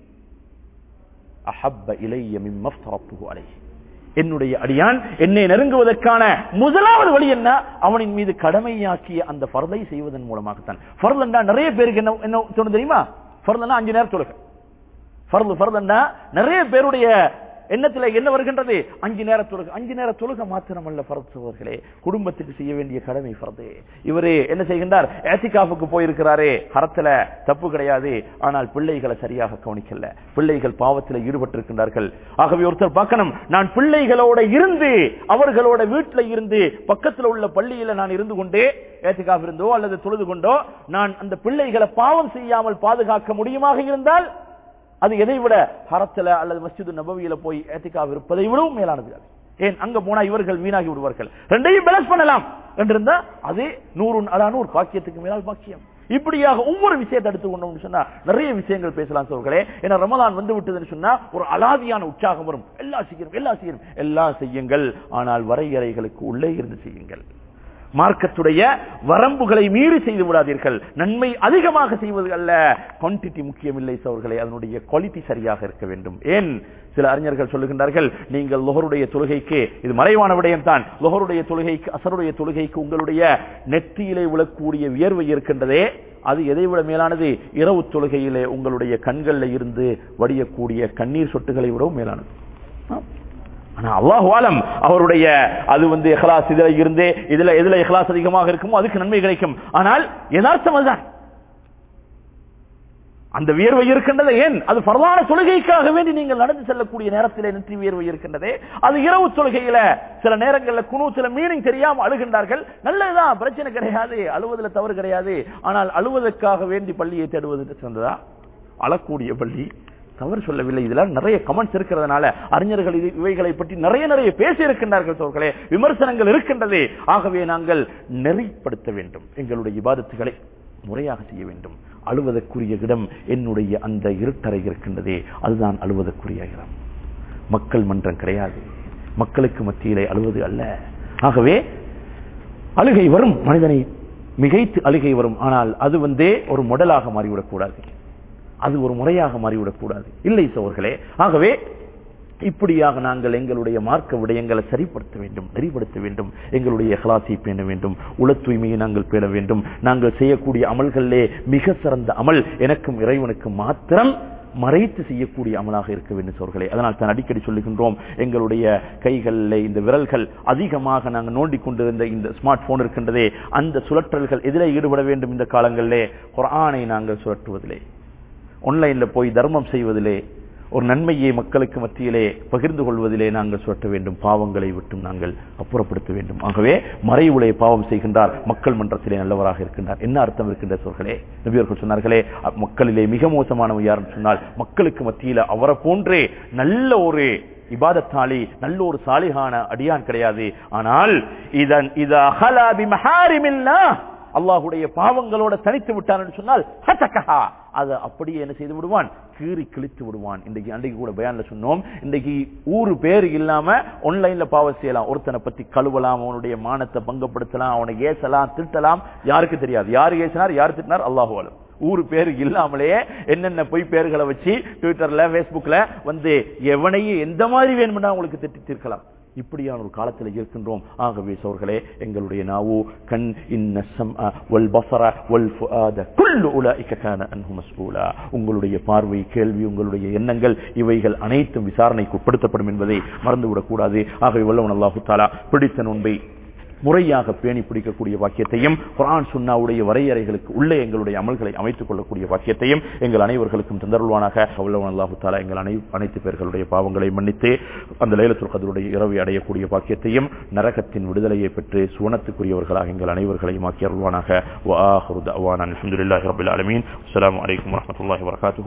அஹப்ப இலைய மிம்ம ஃப்தரத்துஹு அலைஹி என்னுடைய அடியான் என்னை நெருங்குவதற்கான முதலாவது வழி என்ன அவனின் மீது கடமையாக்கிய அந்த ஃபர்லை செய்வதன் மூலமாகத்தான் ஃபர்ல் என்றா நிறைய பேருக்கு என்ன என்ன தோணும் தெரியுமா ஃபர்ல்னா அஞ்சு நேரம் தொழுகை ஃபர்ல் ஃபர்ல்னா நிறைய பேருடைய எண்ணத்துல என்ன வருகின்றது அஞ்சு நேர தொழுகை அஞ்சு நேர தொழுகை மாத்திரமல்ல ஃபர்த் சகோதரர்களே குடும்பத்துக்கு செய்ய வேண்டிய கடமை ஃபர்து இவரே என்ன செய்கின்றார் ஏத்திகாஃபுக்கு போயிருக்கிறாரே ஹரத்துல தப்பு கிடையாது ஆனால் பிள்ளைகளை சரியாக கவனிக்கல பிள்ளைகள் பாவத்தில் ஈடுபட்டிருக்கின்றார்கள் ஆகவே ஒருத்தர் பார்க்கணும் நான் பிள்ளைகளோட இருந்து அவர்களோட வீட்டுல இருந்து பக்கத்துல உள்ள பள்ளியில நான் இருந்து கொண்டே ஏத்திகாஃப் இருந்தோ அல்லது தொழுது கொண்டோ நான் அந்த பிள்ளைகளை பாவம் செய்யாமல் பாதுகாக்க முடியுமாக இருந்தால் அது எதை விட ஹரத்துல அல்லது மஸ்ஜிது நபவியில போய் ஏத்திக்காக இருப்பதை விடவும் மேலானது அது ஏன் அங்க போனா இவர்கள் வீணாகி விடுவார்கள் ரெண்டையும் பேலன்ஸ் பண்ணலாம் என்றிருந்தா அது நூறு அலா நூறு பாக்கியத்துக்கு மேலால் பாக்கியம் இப்படியாக ஒவ்வொரு விஷயத்தை எடுத்து கொண்டோம்னு சொன்னா நிறைய விஷயங்கள் பேசலாம் சொல்களே ஏன்னா ரமலான் வந்து விட்டதுன்னு சொன்னா ஒரு அலாதியான உற்சாகம் வரும் எல்லாம் செய்யணும் எல்லாம் செய்யணும் எல்லாம் செய்யுங்கள் ஆனால் வரையறைகளுக்கு உள்ளே இருந்து செய்யுங்கள் மார்க்கத்துடைய வரம்புகளை மீறி செய்து விடாதீர்கள் நன்மை அதிகமாக செய்வது அல்ல குவான்டிட்டி முக்கியமில்லை சவர்களே அதனுடைய குவாலிட்டி சரியாக இருக்க வேண்டும் ஏன் சில அறிஞர்கள் சொல்லுகின்றார்கள் நீங்கள் லொஹருடைய தொழுகைக்கு இது மறைவான விடயம் தான் லொஹருடைய தொழுகைக்கு அசருடைய தொழுகைக்கு உங்களுடைய நெற்றியிலே விழக்கூடிய வியர்வை இருக்கின்றதே அது எதை விட மேலானது இரவு தொழுகையிலே உங்களுடைய கண்கள்ல இருந்து வடியக்கூடிய கண்ணீர் சொட்டுகளை விடவும் மேலானது ஆனா அல்லாஹ் ஆலம் அவருடைய அது வந்து இஹ்லாஸ் இதுல இருந்து இதுல எதுல இஹ்லாஸ் அதிகமாக இருக்குமோ அதுக்கு நன்மை கிடைக்கும் ஆனால் யதார்த்தம் அதுதான் அந்த வியர்வை இருக்கின்றது ஏன் அது பரவான தொழுகைக்காக வேண்டி நீங்கள் நடந்து செல்லக்கூடிய நேரத்தில் நெற்றி வியர்வை இருக்கின்றதே அது இரவு தொழுகையில சில நேரங்களில் குணு சில மீனிங் தெரியாம அழுகின்றார்கள் நல்லதுதான் பிரச்சனை கிடையாது அழுவதில் தவறு கிடையாது ஆனால் அழுவதற்காக வேண்டி பள்ளியை தேடுவது சிறந்ததா அழக்கூடிய பள்ளி தவறு சொல்லவில்லை இதெல்லாம் நிறைய கமெண்ட்ஸ் இருக்கிறதுனால அறிஞர்கள் இது- இவைகளை பற்றி நிறைய நிறைய பேசி இருக்கின்றார்கள் சோர்களே விமர்சனங்கள் இருக்கின்றது ஆகவே நாங்கள் நெறிப்படுத்த வேண்டும் எங்களுடைய இபாதத்துகளை முறையாக செய்ய வேண்டும் அழுவதற்குரிய இடம் என்னுடைய அந்த இருட்டறை இருக்கின்றதே அதுதான் அழுவதற்குரிய இடம் மக்கள் மன்றம் கிடையாது மக்களுக்கு மத்தியிலே அழுவது அல்ல ஆகவே அழுகை வரும் மனிதனை மிகைத்து அழுகை வரும் ஆனால் அது வந்தே ஒரு முடலாக மாறிவிடக்கூடாது அது ஒரு முறையாக மாறிவிடக்கூடாது இல்லை சோர்களே ஆகவே இப்படியாக நாங்கள் எங்களுடைய மார்க்க விடயங்களை சரிப்படுத்த வேண்டும் நெறிப்படுத்த வேண்டும் எங்களுடைய இஹ்லாஸை பேண வேண்டும் உள தூய்மையை நாங்கள் பேண வேண்டும் நாங்கள் செய்யக்கூடிய அமல்களிலே மிக சிறந்த அமல் எனக்கும் இறைவனுக்கும் மாத்திரம் மறைத்து செய்யக்கூடிய அமலாக இருக்க வேண்டும் சோர்களே அதனால் தான் அடிக்கடி சொல்லுகின்றோம் எங்களுடைய கைகளில் இந்த விரல்கள் அதிகமாக நாங்கள் நோண்டிக் கொண்டிருந்த இந்த ஸ்மார்ட் போன் இருக்கின்றதே அந்த சுழற்றல்கள் எதிலே ஈடுபட வேண்டும் இந்த காலங்களிலே குர்ஆனை நாங்கள் சுழற்றுவதிலே ஆன்லைன்ல போய் தர்மம் செய்வதிலே ஒரு நன்மையை மக்களுக்கு மத்தியிலே பகிர்ந்து கொள்வதிலே நாங்கள் சுட்ட வேண்டும் பாவங்களை விட்டும் நாங்கள் அப்புறப்படுத்த வேண்டும் ஆகவே மறைவுளே பாவம் செய்கின்றார் மக்கள் மன்றத்திலே நல்லவராக இருக்கின்றார் என்ன அர்த்தம் இருக்கின்ற சொற்களே நபியர்கள் சொன்னார்களே அ- மக்களிலே மிக மோசமானவர் யாருன்னு சொன்னால் மக்களுக்கு மத்தியில அவரை போன்றே நல்ல ஒரு இபாதத்தாளி நல்ல ஒரு சாலிகான அடியான் கிடையாது ஆனால் இதன் இத அகலா பிமஹாரிமில்லாஹ் அல்லாஹுடைய பாவங்களோட தனித்து விட்டான் என்று சொன்னால் ஹதகஹா. அதை அப்படியே என்ன செய்து விடுவான் கீறி கிழித்து விடுவான் இன்றைக்கு அன்றைக்கு கூட பயான்ல சொன்னோம் இன்றைக்கு ஊரு பேர் இல்லாம ஆன்லைன்ல பாவம் செய்யலாம் ஒருத்தனை பத்தி கழுவலாம் அவனுடைய மானத்தை பங்கப்படுத்தலாம் அவனை ஏசலாம் திட்டலாம் யாருக்கு தெரியாது யாரு ஏசினார் யார் திட்டினார் அல்லாஹு அலம் ஊரு பேரு இல்லாமலேயே என்னென்ன பொய் பேர்களை வச்சு ட்விட்டர்ல பேஸ்புக்ல வந்து எவனையும் எந்த மாதிரி வேணும்னா உங்களுக்கு திட்டி தீர்க்கலாம் இப்படியான ஒரு காலத்தில் இருக்கின்றோம் ஆகவே சோர்களே எங்களுடைய நாவு கண் இன்ன சம்அ வல் பஸர வல் ஃபுஆத குல்லு உலாயிக கான அன்ஹு மஸ்ஊலா உங்களுடைய பார்வை கேள்வி உங்களுடைய எண்ணங்கள் இவைகள் அனைத்தும் விசாரணைக்கு உட்படுத்தப்படும் என்பதை மறந்துவிடக் கூடாது ஆகவே வல்லவன் அல்லாஹு தாலா பிடித்த நோன்பை முறையாக பேணி பிடிக்கக்கூடிய பாக்கியத்தையும் குரான் சுன்னாவுடைய வரையறைகளுக்கு உள்ளே எங்களுடைய அமல்களை அமைத்துக் கொள்ளக்கூடிய பாக்கியத்தையும் எங்கள் அனைவர்களுக்கும் தந்தருள்வானாக அல்லாஹு தாலா எங்கள் அனை அனைத்து பேர்களுடைய பாவங்களை மன்னித்து அந்த லைலத்துல் கதருடைய இரவை அடையக்கூடிய பாக்கியத்தையும் நரகத்தின் விடுதலையை பெற்று சுவனத்துக்குரியவர்களாக எங்கள் அனைவர்களையும் ஆக்கி அருள்வானாக வஆஹிரு தஅவானா அல்ஹம்துலில்லாஹி ரப்பில் ஆலமீன் அஸ்ஸலாமு அலைக்கும் வரஹ்மத்துல்லாஹி வபரகாத்துஹு